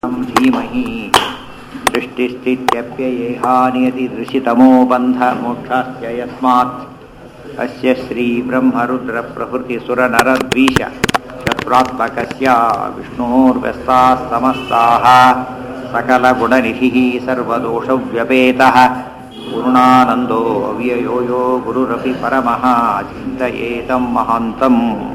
धीमहि सृष्टिस्थित्यप्ययेहानियतिदृशितमो बन्धमोक्षास्य यस्मात् अस्य श्रीब्रह्मरुद्रप्रभृतिसुरनरद्वीष शत्रुत्मकस्य विष्णोर्व्यस्ताः समस्ताः सकलगुणनिधिः सर्वदोषव्यपेतः पूर्णानन्दो अव्ययो यो गुरुरपि परमः ಚಿಂತಯೇತಂ ಮಹಾಂತಂ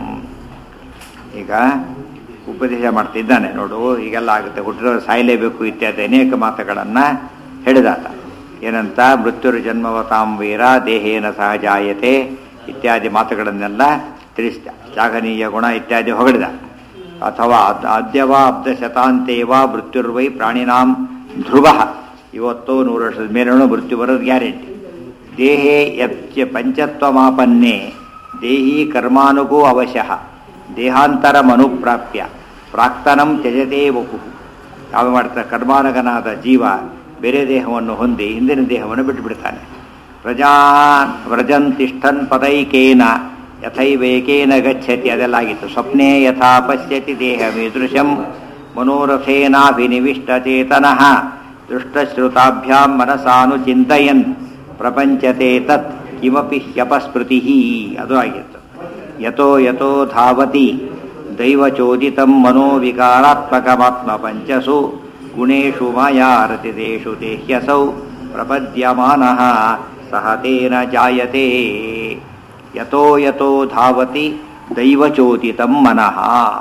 ಈಗ ಉಪದೇಶ ಮಾಡ್ತಿದ್ದಾನೆ ನೋಡು ಈಗೆಲ್ಲ ಆಗುತ್ತೆ ಹುಟ್ಟಿದವರು ಸಾಯಲೇಬೇಕು ಇತ್ಯಾದಿ ಅನೇಕ ಮಾತುಗಳನ್ನು ಹೇಳಿದಾತ ಏನಂತ ಮೃತ್ಯುರು ಜನ್ಮವತಾಂ ವೀರ ದೇಹೇನ ಸಹಜಾಯತೆ ಇತ್ಯಾದಿ ಮಾತುಗಳನ್ನೆಲ್ಲ ತಿಳಿಸಿದ ಶ್ಲಾಘನೀಯ ಗುಣ ಇತ್ಯಾದಿ ಹೊಗಳಿದ ಅಥವಾ ಅದ್ಯವ ಅಬ್ಧ ಶತಾಂತೇವ ಮೃತ್ಯುರ್ವೈ ಪ್ರಾಣಿನಾಂ ಧ್ರುವ ಇವತ್ತು ನೂರು ವರ್ಷದ ಮೇಲೂ ಮೃತ್ಯು ಬರೋದು ಗ್ಯಾರಂಟಿ ದೇಹೇ ಯಚ್ಚ ಪಂಚತ್ವಮಾಪನ್ನೇ ದೇಹಿ ಕರ್ಮಾನುಗೋ ಅವಶ್ಯಃ ದೇಹಾಂತರಮನುಪ್ರಾಪ್ಯ ಪ್ರಾಕ್ತನಂ ತ್ಯಜತೆ ವಪು ಯಾವ ಮಾಡ್ತಾರೆ ಕರ್ಮಾನಗನಾದ ಜೀವ ಬೇರೆ ದೇಹವನ್ನು ಹೊಂದಿ ಹಿಂದಿನ ದೇಹವನ್ನು ಬಿಟ್ಟುಬಿಡ್ತಾನೆ ಪ್ರಜಾ ವ್ರಜಂತಿಷ್ಠನ್ ಪದೈಕೇನ ಯಥೈವೇಕೇನ ಗಚ್ಚತಿ ಅದೆಲ್ಲ ಆಗಿತ್ತು ಸ್ವಪ್ನೆ ಯಥಾ ಪಶ್ಯತಿ ದೇಹಮೀದೃಶಂ ಮನೋರಥೇನಾಭಿನಿವಿಷ್ಟಚೇತನಃ ದೃಷ್ಟಶ್ರುತಾಭ್ಯಾಂ ಮನಸಾನು ಚಿಂತಯನ್ ಪ್ರಪಂಚತೆ ತತ್ ಕಿಮಪಿ ಹ್ಯಪಸ್ಮೃತಿ ಅದು ಆಗಿತ್ತು ಯತೋ ಯತೋ ಧಾವತಿ ದೈವಚೋದಿತಂ ಮನೋವಿಕಾರಾತ್ಮಕಮಾತ್ಮ ಪಂಚಸು ಗುಣೇಶು ಮಾಯಾರತಿದೇಶು ದೇಹ್ಯಸೌ ಪ್ರಪದ್ಯಮಾನಃ ಸಹ ತೇನ ಜಾಯತೆ ಯತೋ ಯತೋ ಧಾವತಿ ದೈವಚೋದಿತಂ ಮನಃ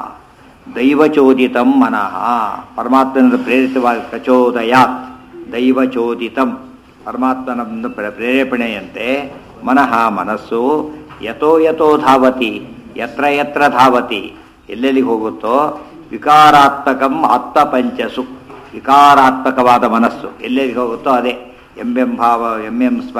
ದೈವಚೋದಿತಂ ಮನಃ ಪರಮಾತ್ಮನಿಂದ ಪ್ರೇರಿತವಾಗಿ ಪ್ರಚೋದಯಾತ್ ದೈವಚೋದಿತಂ ಪರಮಾತ್ಮನ ಪ್ರೇರೇಪಣೆಯಂತೆ ಮನಃ ಮನಸ್ಸು ಯತೋ ಯತೋ ಧಾವತಿ ಯತ್ರ ಯತ್ರ ಧಾವತಿ ಎಲ್ಲೆಲ್ಲಿಗೆ ಹೋಗುತ್ತೋ ವಿಕಾರಾತ್ಮಕಂ ಆತ್ಮಪಂಚಸು ವಿಕಾರಾತ್ಮಕವಾದ ಮನಸ್ಸು ಎಲ್ಲೆಲ್ಲಿಗೆ ಹೋಗುತ್ತೋ ಅದೇ ಎಂಬೆಂ ಭಾವ ಎಂಎಂ ಸ್ಮ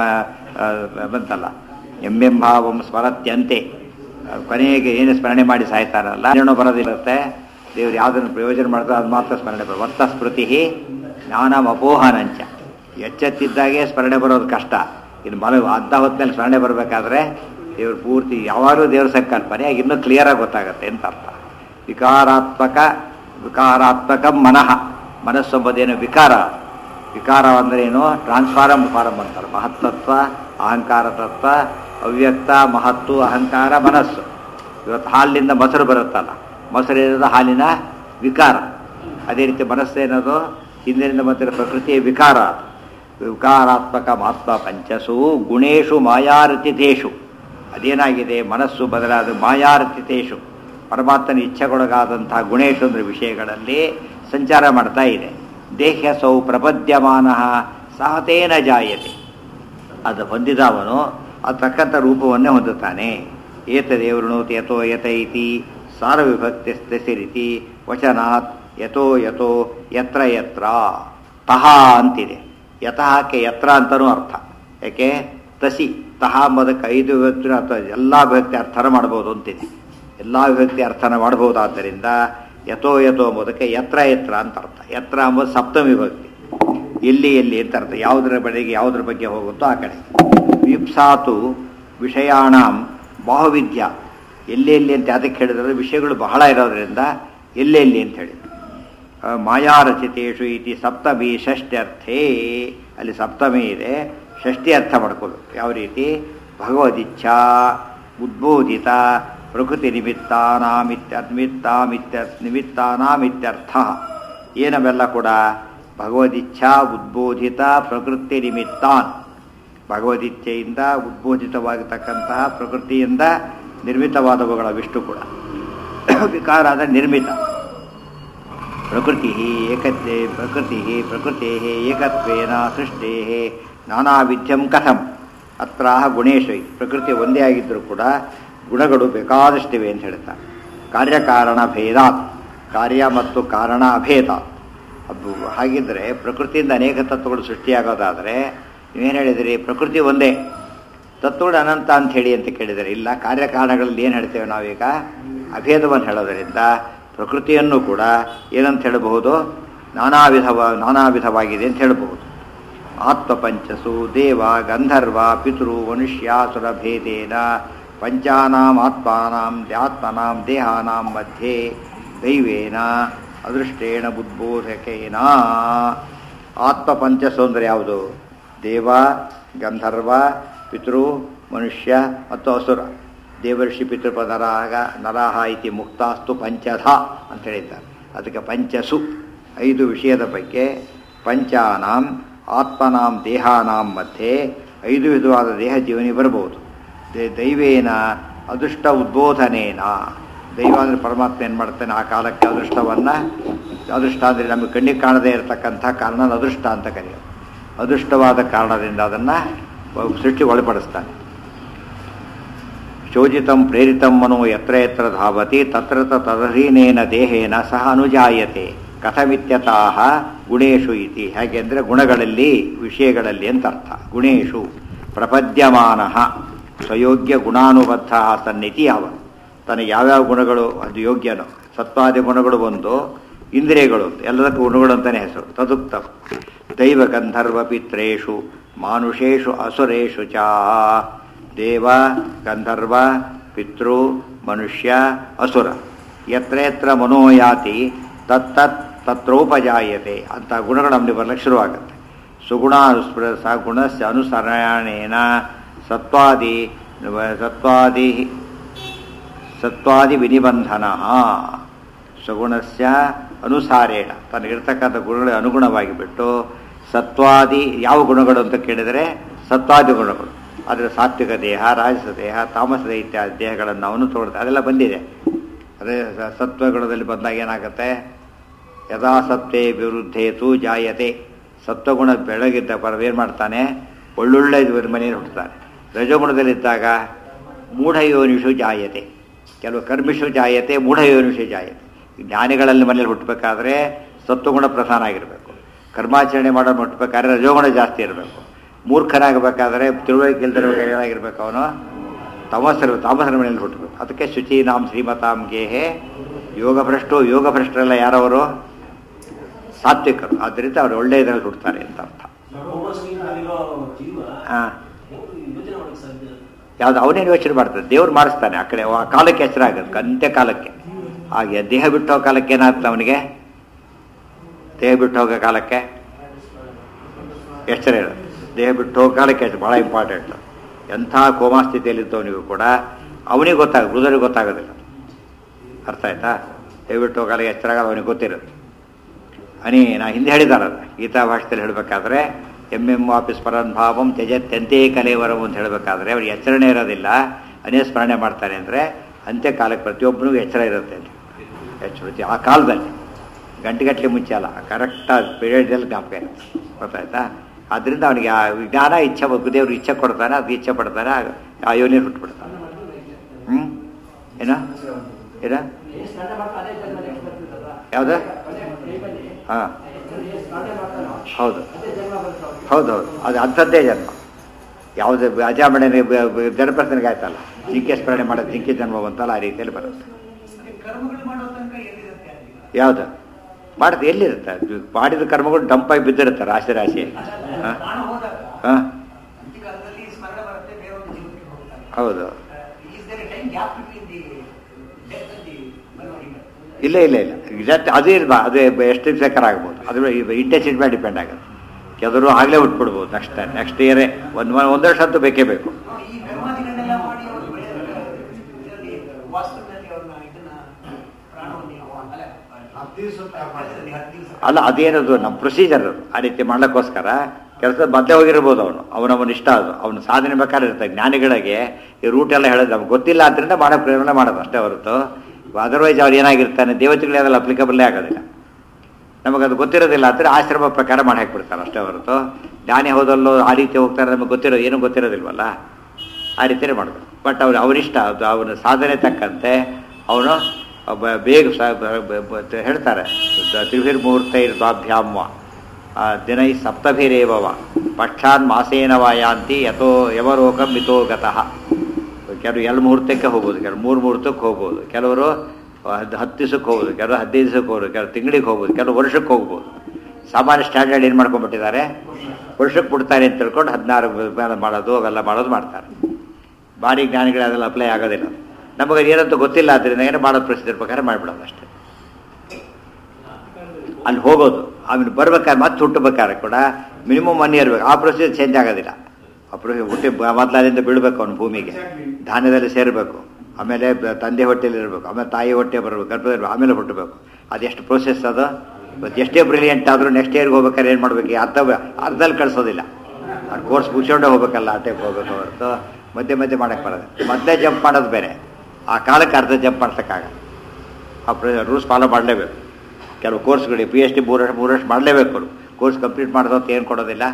ಬಂತಲ್ಲ ಎಂಬೆಂ ಭಾವಂ ಸ್ಮರತ್ಯಂತೆ ಕೊನೆಗೆ ಏನು ಸ್ಮರಣೆ ಮಾಡಿ ಸಾಯ್ತಾರಲ್ಲ ಏನೋ ಬರೋದಿರುತ್ತೆ ದೇವ್ರು ಯಾವುದನ್ನು ಪ್ರಯೋಜನ ಮಾಡ್ತಾರೆ ಅದು ಮಾತ್ರ ಸ್ಮರಣೆ ಬರೋದು ವರ್ತ ಸ್ಮೃತಿ ಜ್ಞಾನಂ ಅಪೋಹನಂಚ ಎಚ್ಚೆತ್ತಿದ್ದಾಗೆ ಸ್ಮರಣೆ ಬರೋದು ಕಷ್ಟ ಇನ್ನು ಮಲ ಅರ್ಧ ಹೊತ್ತಿನಲ್ಲಿ ಸ್ಮರಣೆ ಬರಬೇಕಾದ್ರೆ ದೇವ್ರು ಪೂರ್ತಿ ಯಾವಾಗಲೂ ದೇವ್ರ ಸಂಕಲ್ಪನೆ ಆಗ ಇನ್ನೂ ಕ್ಲಿಯರಾಗಿ ಗೊತ್ತಾಗುತ್ತೆ ಅಂತ ಅರ್ಥ ವಿಕಾರಾತ್ಮಕ ವಿಕಾರಾತ್ಮಕ ಮನಃ ಮನಸ್ಸು ಎಂಬುದೇನು ವಿಕಾರ ವಿಕಾರ ಅಂದರೆ ಏನು ಟ್ರಾನ್ಸ್ಫಾರಮ್ ಫಾರಮ್ ಅಂತಾರೆ ಮಹತ್ತತ್ವ ಅಹಂಕಾರ ತತ್ವ ಅವ್ಯಕ್ತ ಮಹತ್ತು ಅಹಂಕಾರ ಮನಸ್ಸು ಇವತ್ತು ಹಾಲಿನಿಂದ ಮೊಸರು ಬರುತ್ತಲ್ಲ ಮೊಸರು ಇರೋದು ಹಾಲಿನ ವಿಕಾರ ಅದೇ ರೀತಿ ಮನಸ್ಸೇನದು ಹಿಂದಿನಿಂದ ಬಂದಿರೋ ಪ್ರಕೃತಿಯ ವಿಕಾರ ವಿಕಾರಾತ್ಮಕ ಮಾತ್ಮ ಪಂಚಸು ಗುಣೇಶು ಮಾಯಾರತಿತೇಶು ಅದೇನಾಗಿದೆ ಮನಸ್ಸು ಬದಲಾದ ಮಾಯಾರತಿತೇಶು ಪರಮಾತ್ಮನ ಇಚ್ಛೆಗೊಳಗಾದಂತಹ ಗುಣೇಶು ಅಂದರೆ ವಿಷಯಗಳಲ್ಲಿ ಸಂಚಾರ ಮಾಡ್ತಾ ಇದೆ ದೇಹ್ಯ ಸೌ ಪ್ರಪದ್ಯಮಾನ ಸಹತೇನ ಜಾಯತೆ ಅದು ಹೊಂದಿದವನು ಅದು ತಕ್ಕಂಥ ರೂಪವನ್ನೇ ಹೊಂದುತ್ತಾನೆ ಏತದೇವೃಣು ಯಥೋ ಯತ ಇತಿ ಸಾರವಿಭಕ್ತಿ ಸ್ಥಿರಿತಿ ವಚನಾತ್ ಯಥೋ ಯಥೋ ಯತ್ರ ಯತ್ರ ತಹ ಅಂತಿದೆ ಯತಹಕ್ಕೆ ಯತ್ರ ಅಂತನೂ ಅರ್ಥ ಯಾಕೆ ತಸಿ ತಹ ಎಂಬುದಕ್ಕೆ ಐದು ವಿಭಕ್ತಿ ಅರ್ಥ ಎಲ್ಲ ವಿಭಕ್ತಿ ಅರ್ಥನ ಮಾಡ್ಬೋದು ಅಂತಿದೆ ಎಲ್ಲ ವಿಭಕ್ತಿ ಅರ್ಥನ ಮಾಡಬಹುದಾದ್ದರಿಂದ ಯಥೋ ಯಥೋ ಎಂಬುದಕ್ಕೆ ಯತ್ರ ಯತ್ರ ಅಂತ ಅರ್ಥ ಯತ್ರ ಎಂಬುದು ಸಪ್ತಮಿ ವಿಭಕ್ತಿ ಎಲ್ಲಿ ಎಲ್ಲಿ ಅಂತ ಅರ್ಥ ಯಾವುದರ ಬಳಿಗೆ ಯಾವುದ್ರ ಬಗ್ಗೆ ಹೋಗುತ್ತೋ ಆ ಕಡೆ ವಿಪ್ಸಾತು ವಿಷಯಾಣಂ ಬಾಹುವಿದ್ಯ ಎಲ್ಲೆಲ್ಲಿ ಅಂತ ಅದಕ್ಕೆ ಹೇಳಿದ್ರೆ ವಿಷಯಗಳು ಬಹಳ ಇರೋದ್ರಿಂದ ಎಲ್ಲೆಲ್ಲಿ ಅಂತ ಹೇಳಿದ್ರು ಮಾಯಾರಚಿತೇಶು ಇತಿ ಸಪ್ತಮಿ ಷಷ್ಟ್ಯರ್ಥೇ ಅಲ್ಲಿ ಸಪ್ತಮಿ ಇದೆ ಷಷ್ಠಿ ಅರ್ಥ ಮಾಡ್ಕೋಬೇಕು ಯಾವ ರೀತಿ ಭಗವದಿಚ್ಛಾ ಉದ್ಬೋಧಿತ ಪ್ರಕೃತಿ ನಿಮಿತ್ತಾನಾಮಿತ್ಯ ನಿಮಿತ್ತಾಮಿತ್ಯ ನಿಮಿತ್ತಾನಾಮಿತ್ಯರ್ಥ ಏನವೆಲ್ಲ ಕೂಡ ಭಗವದಿಚ್ಛಾ ಉದ್ಬೋಧಿತ ಪ್ರಕೃತಿ ನಿಮಿತ್ತಾನ್ ಭಗವದಿಚ್ಛೆಯಿಂದ ಉದ್ಬೋಧಿತವಾಗಿರ್ತಕ್ಕಂತಹ ಪ್ರಕೃತಿಯಿಂದ ನಿರ್ಮಿತವಾದವುಗಳ ವಿಷ್ಣು ಕೂಡ ವಿಕಾರ ಅಂದರೆ ನಿರ್ಮಿತ ಪ್ರಕೃತಿ ಏಕತ್ವೇ ಪ್ರಕೃತಿ ಪ್ರಕೃತೆ ಏಕತ್ವೇನ ಸೃಷ್ಟೇ ನಾನಾ ವಿದ್ಯಂ ಕಥಂ ಅತ್ರ ಗುಣೇಶೈ ಪ್ರಕೃತಿ ಒಂದೇ ಆಗಿದ್ದರೂ ಕೂಡ ಗುಣಗಳು ಬೇಕಾದಷ್ಟಿವೆ ಅಂತ ಹೇಳ್ತಾರೆ ಕಾರ್ಯಕಾರಣ ಭೇದಾತ್ ಕಾರ್ಯ ಮತ್ತು ಕಾರಣ ಅಭೇದ ಅದು ಹಾಗಿದ್ದರೆ ಪ್ರಕೃತಿಯಿಂದ ಅನೇಕ ತತ್ವಗಳು ಸೃಷ್ಟಿಯಾಗೋದಾದರೆ ನೀವೇನು ಹೇಳಿದಿರಿ ಪ್ರಕೃತಿ ಒಂದೇ ತತ್ವಗಳು ಅನಂತ ಅಂತ ಹೇಳಿ ಅಂತ ಕೇಳಿದರೆ ಇಲ್ಲ ಕಾರ್ಯಕಾರಣಗಳಲ್ಲಿ ಏನು ಹೇಳ್ತೇವೆ ನಾವೀಗ ಅಭೇದವನ್ನು ಹೇಳೋದರಿಂದ ಪ್ರಕೃತಿಯನ್ನು ಕೂಡ ಏನಂತ ಹೇಳಬಹುದು ನಾನಾ ವಿಧವ ನಾನಾ ವಿಧವಾಗಿದೆ ಅಂತ ಹೇಳಬಹುದು ಆತ್ಮಪಂಚಸು ದೇವ ಗಂಧರ್ವ ಪಿತೃ ಮನುಷ್ಯಾಸುರ ಭೇದೇನ ಪಂಚಾನಾಂ ಆತ್ಮಾನಾಂ ದ್ಯಾತ್ಮನಾಂ ದೇಹಾನಾಂ ಮಧ್ಯೆ ದೈವೇನ ಅದೃಷ್ಟೇಣ ಬುದ್ಬೋಧಕೇನ ಆತ್ಮಪಂಚಸು ಅಂದರೆ ಯಾವುದು ದೇವ ಗಂಧರ್ವ ಪಿತೃ ಮನುಷ್ಯ ಮತ್ತು ಅಸುರ ದೇವರ್ಷಿ ಪಿತೃಪ ನರಾಗ ನರಾಹ ಇತಿ ಮುಕ್ತಾಸ್ತು ಪಂಚಧ ಅಂತ ಹೇಳಿದ್ದಾರೆ ಅದಕ್ಕೆ ಪಂಚಸು ಐದು ವಿಷಯದ ಬಗ್ಗೆ ಪಂಚಾನಾಂ ಆತ್ಮನಾಂ ದೇಹಾನಾಂ ಮಧ್ಯೆ ಐದು ವಿಧವಾದ ದೇಹ ಜೀವನಿ ಬರಬಹುದು ದೇ- ದೈವೇನ ಅದೃಷ್ಟ ಉದ್ಬೋಧನೇನ ದೈವ ಅಂದರೆ ಪರಮಾತ್ಮ ಏನು ಮಾಡ್ತಾನೆ ಆ ಕಾಲಕ್ಕೆ ಅದೃಷ್ಟವನ್ನು ಅದೃಷ್ಟ ಅಂದರೆ ನಮಗೆ ಕಣ್ಣಿಗೆ ಕಾಣದೇ ಇರತಕ್ಕಂಥ ಕಾರಣ ಅದೃಷ್ಟ ಅಂತ ಕರೆಯೋದು ಅದೃಷ್ಟವಾದ ಕಾರಣದಿಂದ ಅದನ್ನು ಸೃಷ್ಟಿ ಒಳಪಡಿಸ್ತಾನೆ ಶೋಜಿತಂ ಪ್ರೇರಿತಂ ಮನೋ ಯತ್ರ ಯತ್ರ ಧಾವತಿ ತತ್ರ ತದಧೀನೇನ ದೇಹೇನ ಸಹ ಅನುಜಾಯತೆ ಕಥಮಿತ್ಯತಃ ಗುಣೇಶು ಇತಿ ಹೇಗೆಂದರೆ ಗುಣಗಳಲ್ಲಿ ವಿಷಯಗಳಲ್ಲಿ ಅಂತ ಅರ್ಥ ಗುಣೇಶು ಪ್ರಪದ್ಯಮಾನ ಸ್ವಯೋಗ್ಯ ಗುಣಾನುಬದ್ಧ ಸನ್ನಿತಿ ಯಾವ ತನಗೆ ಯಾವ್ಯಾವ ಗುಣಗಳು ಅದು ಯೋಗ್ಯನೋ ಸತ್ವಾದಿ ಗುಣಗಳು ಒಂದು ಇಂದ್ರಿಯಗಳು ಎಲ್ಲದಕ್ಕೂ ಗುಣಗಳು ಅಂತಲೇ ಹೆಸರು ತದುಕ್ತ ದೈವ ಗಂಧರ್ವ ಪಿತ್ರೇಷು ಮಾನುಷೇಷು ಅಸುರೇಷು ಚ ದೇವ ಗಂಧರ್ವ ಪಿತೃ ಮನುಷ್ಯ ಅಸುರ ಯತ್ರ ಯತ್ರ ಮನೋಯಾತಿ ತತ್ತತ್ ತತ್ರೋಪಜಾಯತೆ ಅಂತ ಗುಣಗಳು ನಮಗೆ ಬರ್ಲಿಕ್ಕೆ ಶುರುವಾಗುತ್ತೆ ಸುಗುಣ ಅನುಸ್ಪೃ ಸ ಗುಣಸ್ಯ ಅನುಸರಣೇನ ಸತ್ವಾದಿ ಸತ್ವಾದಿ ಸತ್ವಾದಿ ವಿನಿಬಂಧನ ಸಗುಣಸ್ಯ ಅನುಸಾರೇಣ ತನಗಿರ್ತಕ್ಕಂಥ ಗುಣಗಳಿಗೆ ಅನುಗುಣವಾಗಿ ಬಿಟ್ಟು ಸತ್ವಾದಿ ಯಾವ ಗುಣಗಳು ಅಂತ ಕೇಳಿದರೆ ಸತ್ವಾದಿ ಗುಣಗಳು ಆದರೆ ಸಾತ್ವಿಕ ದೇಹ ರಾಜಸ ದೇಹ ತಾಮಸ ದೇಹ ಇತ್ಯಾದಿ ದೇಹಗಳನ್ನು ಅವನು ತಗೊಳ್ತಾರೆ ಅದೆಲ್ಲ ಬಂದಿದೆ ಅದೇ ಸ- ಸತ್ವಗುಣದಲ್ಲಿ ಬಂದಾಗ ಏನಾಗುತ್ತೆ ಯಥಾ ಸತ್ವೇ ವಿರುದ್ಧೇತು ಜಾಯತೆ ಸತ್ವಗುಣ ಬೆಳಗಿದ್ದ ಪರ ಏನು ಮಾಡ್ತಾನೆ ಒಳ್ಳೊಳ್ಳೆ ಮನೆಯನ್ನು ಹುಟ್ಟುತ್ತಾನೆ ರಜಗುಣದಲ್ಲಿದ್ದಾಗ ಮೂಢಯೋನಿಷು ಜಾಯತೆ ಕೆಲವು ಕರ್ಮಿಷು ಜಾಯತೆ ಮೂಢಯೋನಿಷು ಜಾಯತೆ ಜ್ಞಾನಿಗಳಲ್ಲಿ ಮನೇಲಿ ಹುಟ್ಟಬೇಕಾದ್ರೆ ಸತ್ವಗುಣ ಪ್ರಧಾನ ಆಗಿರಬೇಕು ಕರ್ಮಾಚರಣೆ ಮಾಡೋ ಹುಟ್ಟಬೇಕಾದ್ರೆ ರಜೋಗುಣ ಜಾಸ್ತಿ ಇರಬೇಕು ಮೂರ್ಖನಾಗಬೇಕಾದ್ರೆ ತಿಳುವಳಿಕೆ ಇಲ್ದಿರಬೇಕು ಏನಾಗಿರ್ಬೇಕು ಅವನು ತಮಸ್ಸರ ತಾಮಸರ ಮನೆಯಲ್ಲಿ ಹುಟ್ಟಬೇಕು ಅದಕ್ಕೆ ಶುಚೀನಾಂ ಶ್ರೀಮತಾಂ ಗೇಹೆ ಯೋಗಭ್ರಷ್ಟು ಯೋಗಭ್ರಷ್ಟರೆಲ್ಲ ಯಾರವರು ಸಾತ್ವಿಕರು ಆದ್ದರಿಂದ ಅವರು ಒಳ್ಳೆಯ ಇದರಲ್ಲಿ ಹುಡ್ತಾರೆ ಅಂತ ಅರ್ಥ ಹೋಮಸ್ವೀನಲ್ಲಿರೋ ಜೀವ ಹಾಂ ಯೋಚನೆ ಮಾಡಕ್ಕೆ ಸಾಧ್ಯ ಯಾವ್ದು ಅವನೇನು ಯೋಚನೆ ಮಾಡ್ತಾನೆ ದೇವ್ರು ಮಾಡಿಸ್ತಾನೆ ಆ ಕಡೆ ಆ ಕಾಲಕ್ಕೆ ಹೆಸರಾಗುತ್ತೆ ಅಂತ್ಯ ಕಾಲಕ್ಕೆ ಹಾಗೆ ದೇಹ ಬಿಟ್ಟು ಹೋಗೋ ಕಾಲಕ್ಕೆ ಏನಾಗ್ತದೆ ಅವನಿಗೆ ದೇಹ ಬಿಟ್ಟು ಹೋಗೋ ಕಾಲಕ್ಕೆ ಎಚ್ಚರ ಇರೋದು ದೇಹ ಬಿಟ್ಟು ಹೋಗೋ ಕಾಲಕ್ಕೆ ಹೆಸರು ಭಾಳ ಇಂಪಾರ್ಟೆಂಟ್ ಎಂಥ ಕೋಮಾ ಸ್ಥಿತಿಯಲ್ಲಿದ್ದವನಿಗೂ ಕೂಡ ಅವನಿಗೆ ಗೊತ್ತಾಗ ಮೃದರಿಗೆ ಗೊತ್ತಾಗೋದಿಲ್ಲ ಅರ್ಥ ಆಯ್ತಾ ದೇಹ ಬಿಟ್ಟು ಹೋಗೋ ಕಾಲಕ್ಕೆ ಎಚ್ಚರ ಆಗೋದು ಅವನಿಗೆ ಗೊತ್ತಿರುತ್ತೆ ಅನಿ ನಾ ಹಿಂದೆ ಹೇಳಿದಾರಲ್ಲ ಗೀತಾ ಭಾಷೆಯಲ್ಲಿ ಹೇಳಬೇಕಾದ್ರೆ ಎಮ್ ಎಂ ವಾಪಿಸ್ ಪರನ್ ಭಾವಂ ತ್ಯಜತ್ಯಂತೆ ಕಲೇವರಂ ಅಂತ ಹೇಳಬೇಕಾದ್ರೆ ಅವ್ರಿಗೆ ಎಚ್ಚರಣೆ ಇರೋದಿಲ್ಲ ಅನೇ ಸ್ಮರಣೆ ಮಾಡ್ತಾನೆ ಅಂದರೆ ಅಂತ್ಯಕಾಲಕ್ಕೆ ಪ್ರತಿಯೊಬ್ಬನಿಗೂ ಎಚ್ಚರ ಇರುತ್ತೆ ಅಂತ ಎಚ್ಚರ ಆ ಕಾಲದಲ್ಲಿ ಗಂಟೆಗಟ್ಟಲೆ ಮುಂಚೆ ಅಲ್ಲ ಕರೆಕ್ಟಾಗಿ ಪೀರಿಯಡ್ದಲ್ಲಿ ಜ್ಞಾಪಕ ಇರುತ್ತೆ ಗೊತ್ತಾಯ್ತಾ ಆದ್ದರಿಂದ ಅವನಿಗೆ ಆ ಜ್ಞಾನ ಇಚ್ಛೆ ದೇವ್ರು ಇಚ್ಛೆ ಕೊಡ್ತಾನೆ ಅದು ಇಚ್ಛೆ ಪಡ್ತಾನೆ ಆ- ಆ ಯೋನಿ ಹುಟ್ಟುಬಿಡ್ತಾನೆ ಹ್ಞೂ ಏನೋ ಏನೋ ಯಾವುದು ಹಾಂ ಹೌದು ಹೌದು ಹೌದು ಅದು ಅಂಥದ್ದೇ ಜನ್ಮ ಯಾವುದೇ ಅಜಾಮಣನೆ ಜನಪ್ರಸನಿಗೆ ಆಯ್ತಲ್ಲ ಜಿಂಕೆ ಸ್ಮರಣೆ ಮಾಡೋದು ಜಿಂಕೆ ಜನ್ಮ ಬಂತಲ್ಲ ಆ ರೀತಿಯಲ್ಲಿ ಬರುತ್ತೆ ಕರ್ಮಗಳು ಮಾಡೋ ತನಕ ಎಲ್ಲಿರುತ್ತೆ ಅಲ್ಲಿ ಯಾವುದು ಮಾಡಿದ ಎಲ್ಲಿರುತ್ತೆ ಅದು ಮಾಡಿದ ಕರ್ಮಗಳು ಡಂಪಾಗಿ ಬಿದ್ದಿರುತ್ತೆ ರಾಶಿ ರಾಶಿ ಹಾಂ ಪ್ರಾಣ ಹೋದಾಗ ಹಾಂ ಅಂತ್ಯಕಾಲದಲ್ಲಿ ಸ್ಮರಣೆ ಬರುತ್ತೆ ಬೇರೊಂದು ಜೀವನಕ್ಕೆ ಹೋಗ್ತಾರೆ ಹೌದು is there time gap between the death and the memory ಇಲ್ಲ ಇಲ್ಲ ಇಲ್ಲ ಎಕ್ಸಾಕ್ಟ್ ಅದು ಇಲ್ವಾ ಅದು ಎಷ್ಟು ಬೇಕಾದ್ರೆ ಆಗ್ಬೋದು ಅದು ಇಂಟೆನ್ಸಿಟಿ ಮೇಲೆ ಡಿಪೆಂಡ್ ಆಗುತ್ತೆ ಕೆಲವರು ಆಗಲೇ ಹುಟ್ಬಿಡ್ಬೋದು ನೆಕ್ಸ್ಟ್ ನೆಕ್ಸ್ಟ್ ಇಯರೇ ಒಂದು ಒಂದು ವರ್ಷ ಅಂತೂ ಬೇಕೇ ಬೇಕು ಈ ಕರ್ಮಾದಿಗಳನ್ನೆಲ್ಲ ಮಾಡಿ ಅವರು ಇದರಲ್ಲಿ ವಾಸ್ತವದಲ್ಲಿ ಅವ್ರನ್ನ ಇದನ್ನ ಪ್ರಾಣವನ್ನು ಅಲ್ಲ ಹತ್ತು ದಿವಸ ಹತ್ತು ದಿವಸ ಅಲ್ಲ ಅದೇನದು ನಮ್ಮ ಪ್ರೊಸೀಜರ್ ಅದು ಆ ರೀತಿ ಮಾಡ್ಲಿಕ್ಕೋಸ್ಕರ ಕೆಲಸ ಮೊದಲೇ ಹೋಗಿರ್ಬೋದು ಅವನು ಅವನವನ ಇಷ್ಟ ಅದು ಅವನ ಸಾಧನೆ ಬೇಕಾದ್ರೆ ಇರ್ತದೆ ಜ್ಞಾನಿಗಳಿಗೆ ಈ ರೂಟ್ ಎಲ್ಲ ಹೇಳೋದು ನಮ್ಗೆ ಗೊತ್ತಿಲ್ಲ ಆದ್ದರಿಂದ ಮಾಡೋ ಪ್ರೇರಣೆ ಮಾಡೋದು ಅಷ್ಟೇ ಹೊರತು ಅದರ್ವೈಸ್ ಅವ್ರು ಏನಾಗಿರ್ತಾನೆ ದೇವತೆಗಳಿಗೆ ಅದೆಲ್ಲ ಅಪ್ಲಿಕಬಲ್ಲೇ ಆಗೋದಿಲ್ಲ ನಮಗದು ಗೊತ್ತಿರೋದಿಲ್ಲ ಅಂದರೆ ಆಶ್ರಮ ಪ್ರಕಾರ ಮಾಡಿ ಹಾಕ್ಬಿಡ್ತಾರೆ ಅಷ್ಟೇ ಹೊರತು ಜ್ಞಾನಿ ಹೋದಲ್ಲೋ ಆ ರೀತಿ ಹೋಗ್ತಾರೆ ನಮಗೆ ಗೊತ್ತಿರೋ ಏನೂ ಗೊತ್ತಿರೋದಿಲ್ವಲ್ಲ ಆ ರೀತಿಯೇ ಮಾಡಬೇಕು ಬಟ್ ಅವ್ರು ಅವನಿಷ್ಟ ಅದು ಅವನ ಸಾಧನೆ ತಕ್ಕಂತೆ ಅವನು ಒಬ್ಬ ಬೇಗ ಸ ಬ- ಬ- ಬ- ಹೇಳ್ತಾರೆ ತ್ರಿಭಿರ್ಮುಹೂರ್ತ ದ್ವಾಭ್ಯಾಮ ದಿನೈ ಸಪ್ತಭಿರೇವವ ಪಕ್ಷಾನ್ ಮಾಸೇನವ ಯಾಂತಿ ಯಥೋ ಯವರೋಕಂ ಮಿತೋ ಗತಃ ಕೆಲವರು ಎರಡು ಮುಹೂರ್ತಕ್ಕೆ ಹೋಗ್ಬೋದು ಕೆಲವರು ಮೂರು ಮುಹೂರ್ತಕ್ಕೆ ಹೋಗ್ಬೋದು ಕೆಲವರು ಹತ್ತು ಹತ್ತು ದಿವಸಕ್ಕೆ ಹೋಗ್ಬೋದು ಕೆಲವರು ಹದಿನೈದು ದಿವಸಕ್ಕೆ ಹೋಗ್ಬೋದು ಕೆಲವರು ತಿಂಗಳಿಗೆ ಹೋಗ್ಬೋದು ಕೆಲವರು ವರ್ಷಕ್ಕೆ ಹೋಗ್ಬೋದು ಸಾಮಾನ್ಯ ಸ್ಟ್ಯಾಂಡರ್ಡ್ ಏನು ಮಾಡ್ಕೊಂಡ್ಬಿಟ್ಟಿದ್ದಾರೆ ವರ್ಷಕ್ಕೆ ಬಿಡ್ತಾರೆ ಅಂತ ತಿಳ್ಕೊಂಡು ಹದಿನಾರು ಮೇಲೆ ಮಾಡೋದು ಅವೆಲ್ಲ ಮಾಡೋದು ಮಾಡ್ತಾರೆ ಭಾರಿ ಜ್ಞಾನಿಗಳು ಅದೆಲ್ಲ ಅಪ್ಲೈ ಆಗೋದಿಲ್ಲ ನಮಗೆ ಏನಂತ ಗೊತ್ತಿಲ್ಲ ಆದ್ದರಿಂದ ಏನೋ ಮಾಡೋದು ಪ್ರಸಿದ್ಧರ ಪ್ರಕಾರ ಮಾಡಿಬಿಡೋದು ಅಷ್ಟೇ ಅಲ್ಲಿ ಹೋಗೋದು ಆಮೇಲೆ ಬರ್ಬೇಕಾದ್ರೆ ಮತ್ತೆ ಹುಟ್ಟಬೇಕಾದ್ರೆ ಕೂಡ ಮಿನಿಮಮ್ ಒನ್ ಇಯರ್ ಬೇಕು ಆ ಪ್ರೊಸೀಜರ್ ಚೇಂಜ್ ಆಗೋದಿಲ್ಲ ಆ ಪ್ರೊಸೀಜರ್ ಹುಟ್ಟಿ ಮೊದಲಿಂದ ಬೀಳಬೇಕು ಅವನು ಭೂಮಿಗೆ ಧಾನ್ಯದಲ್ಲಿ ಸೇರಬೇಕು ಆಮೇಲೆ ಬ- ತಂದೆ ಹೊಟ್ಟೆಯಲ್ಲಿ ಇರಬೇಕು ಆಮೇಲೆ ತಾಯಿ ಹೊಟ್ಟೆ ಬರಬೇಕು ಗರ್ಭದಲ್ಲಿ ಆಮೇಲೆ ಹುಟ್ಟಬೇಕು ಅದೆಷ್ಟು ಪ್ರೋಸೆಸ್ ಅದು ಇವತ್ತು ಎಷ್ಟೇ ಬ್ರಿಲಿಯಂಟ್ ಆದರೂ ನೆಕ್ಸ್ಟ್ ಇಯರ್ಗೆ ಹೋಗ್ಬೇಕಾದ್ರೆ ಏನು ಮಾಡಬೇಕು ಅರ್ಧ ಅರ್ಧದಲ್ಲಿ ಕಳಿಸೋದಿಲ್ಲ ಆ ಕೋರ್ಸ್ ಮುಗಿಸ್ಕೊಂಡೇ ಹೋಗ್ಬೇಕಲ್ಲ ಆ ಟೈಪ್ ಹೋಗ್ಬೇಕು ಹೊರತು ಮಧ್ಯೆ ಮಧ್ಯೆ ಮಾಡಕ್ಕೆ ಬರೋದು ಮೊದಲೇ ಜಂಪ್ ಮಾಡೋದು ಬೇರೆ ಆ ಕಾಲಕ್ಕೆ ಅರ್ಧ ಜಂಪ್ ಮಾಡ್ಸೋಕ್ಕಾಗಲ್ಲ ಆ ರೂಲ್ಸ್ ಫಾಲೋ ಮಾಡಲೇಬೇಕು ಕೆಲವು ಕೋರ್ಸ್ಗಳು ಪಿ ಎಚ್ ಡಿ ಮೂರು ವರ್ಷ ಮೂರು ವರ್ಷ ಮಾಡಲೇಬೇಕು ಅವರು ಕೋರ್ಸ್ ಕಂಪ್ಲೀಟ್ ಮಾಡೋದು ಏನು ಕೊಡೋದಿಲ್ಲ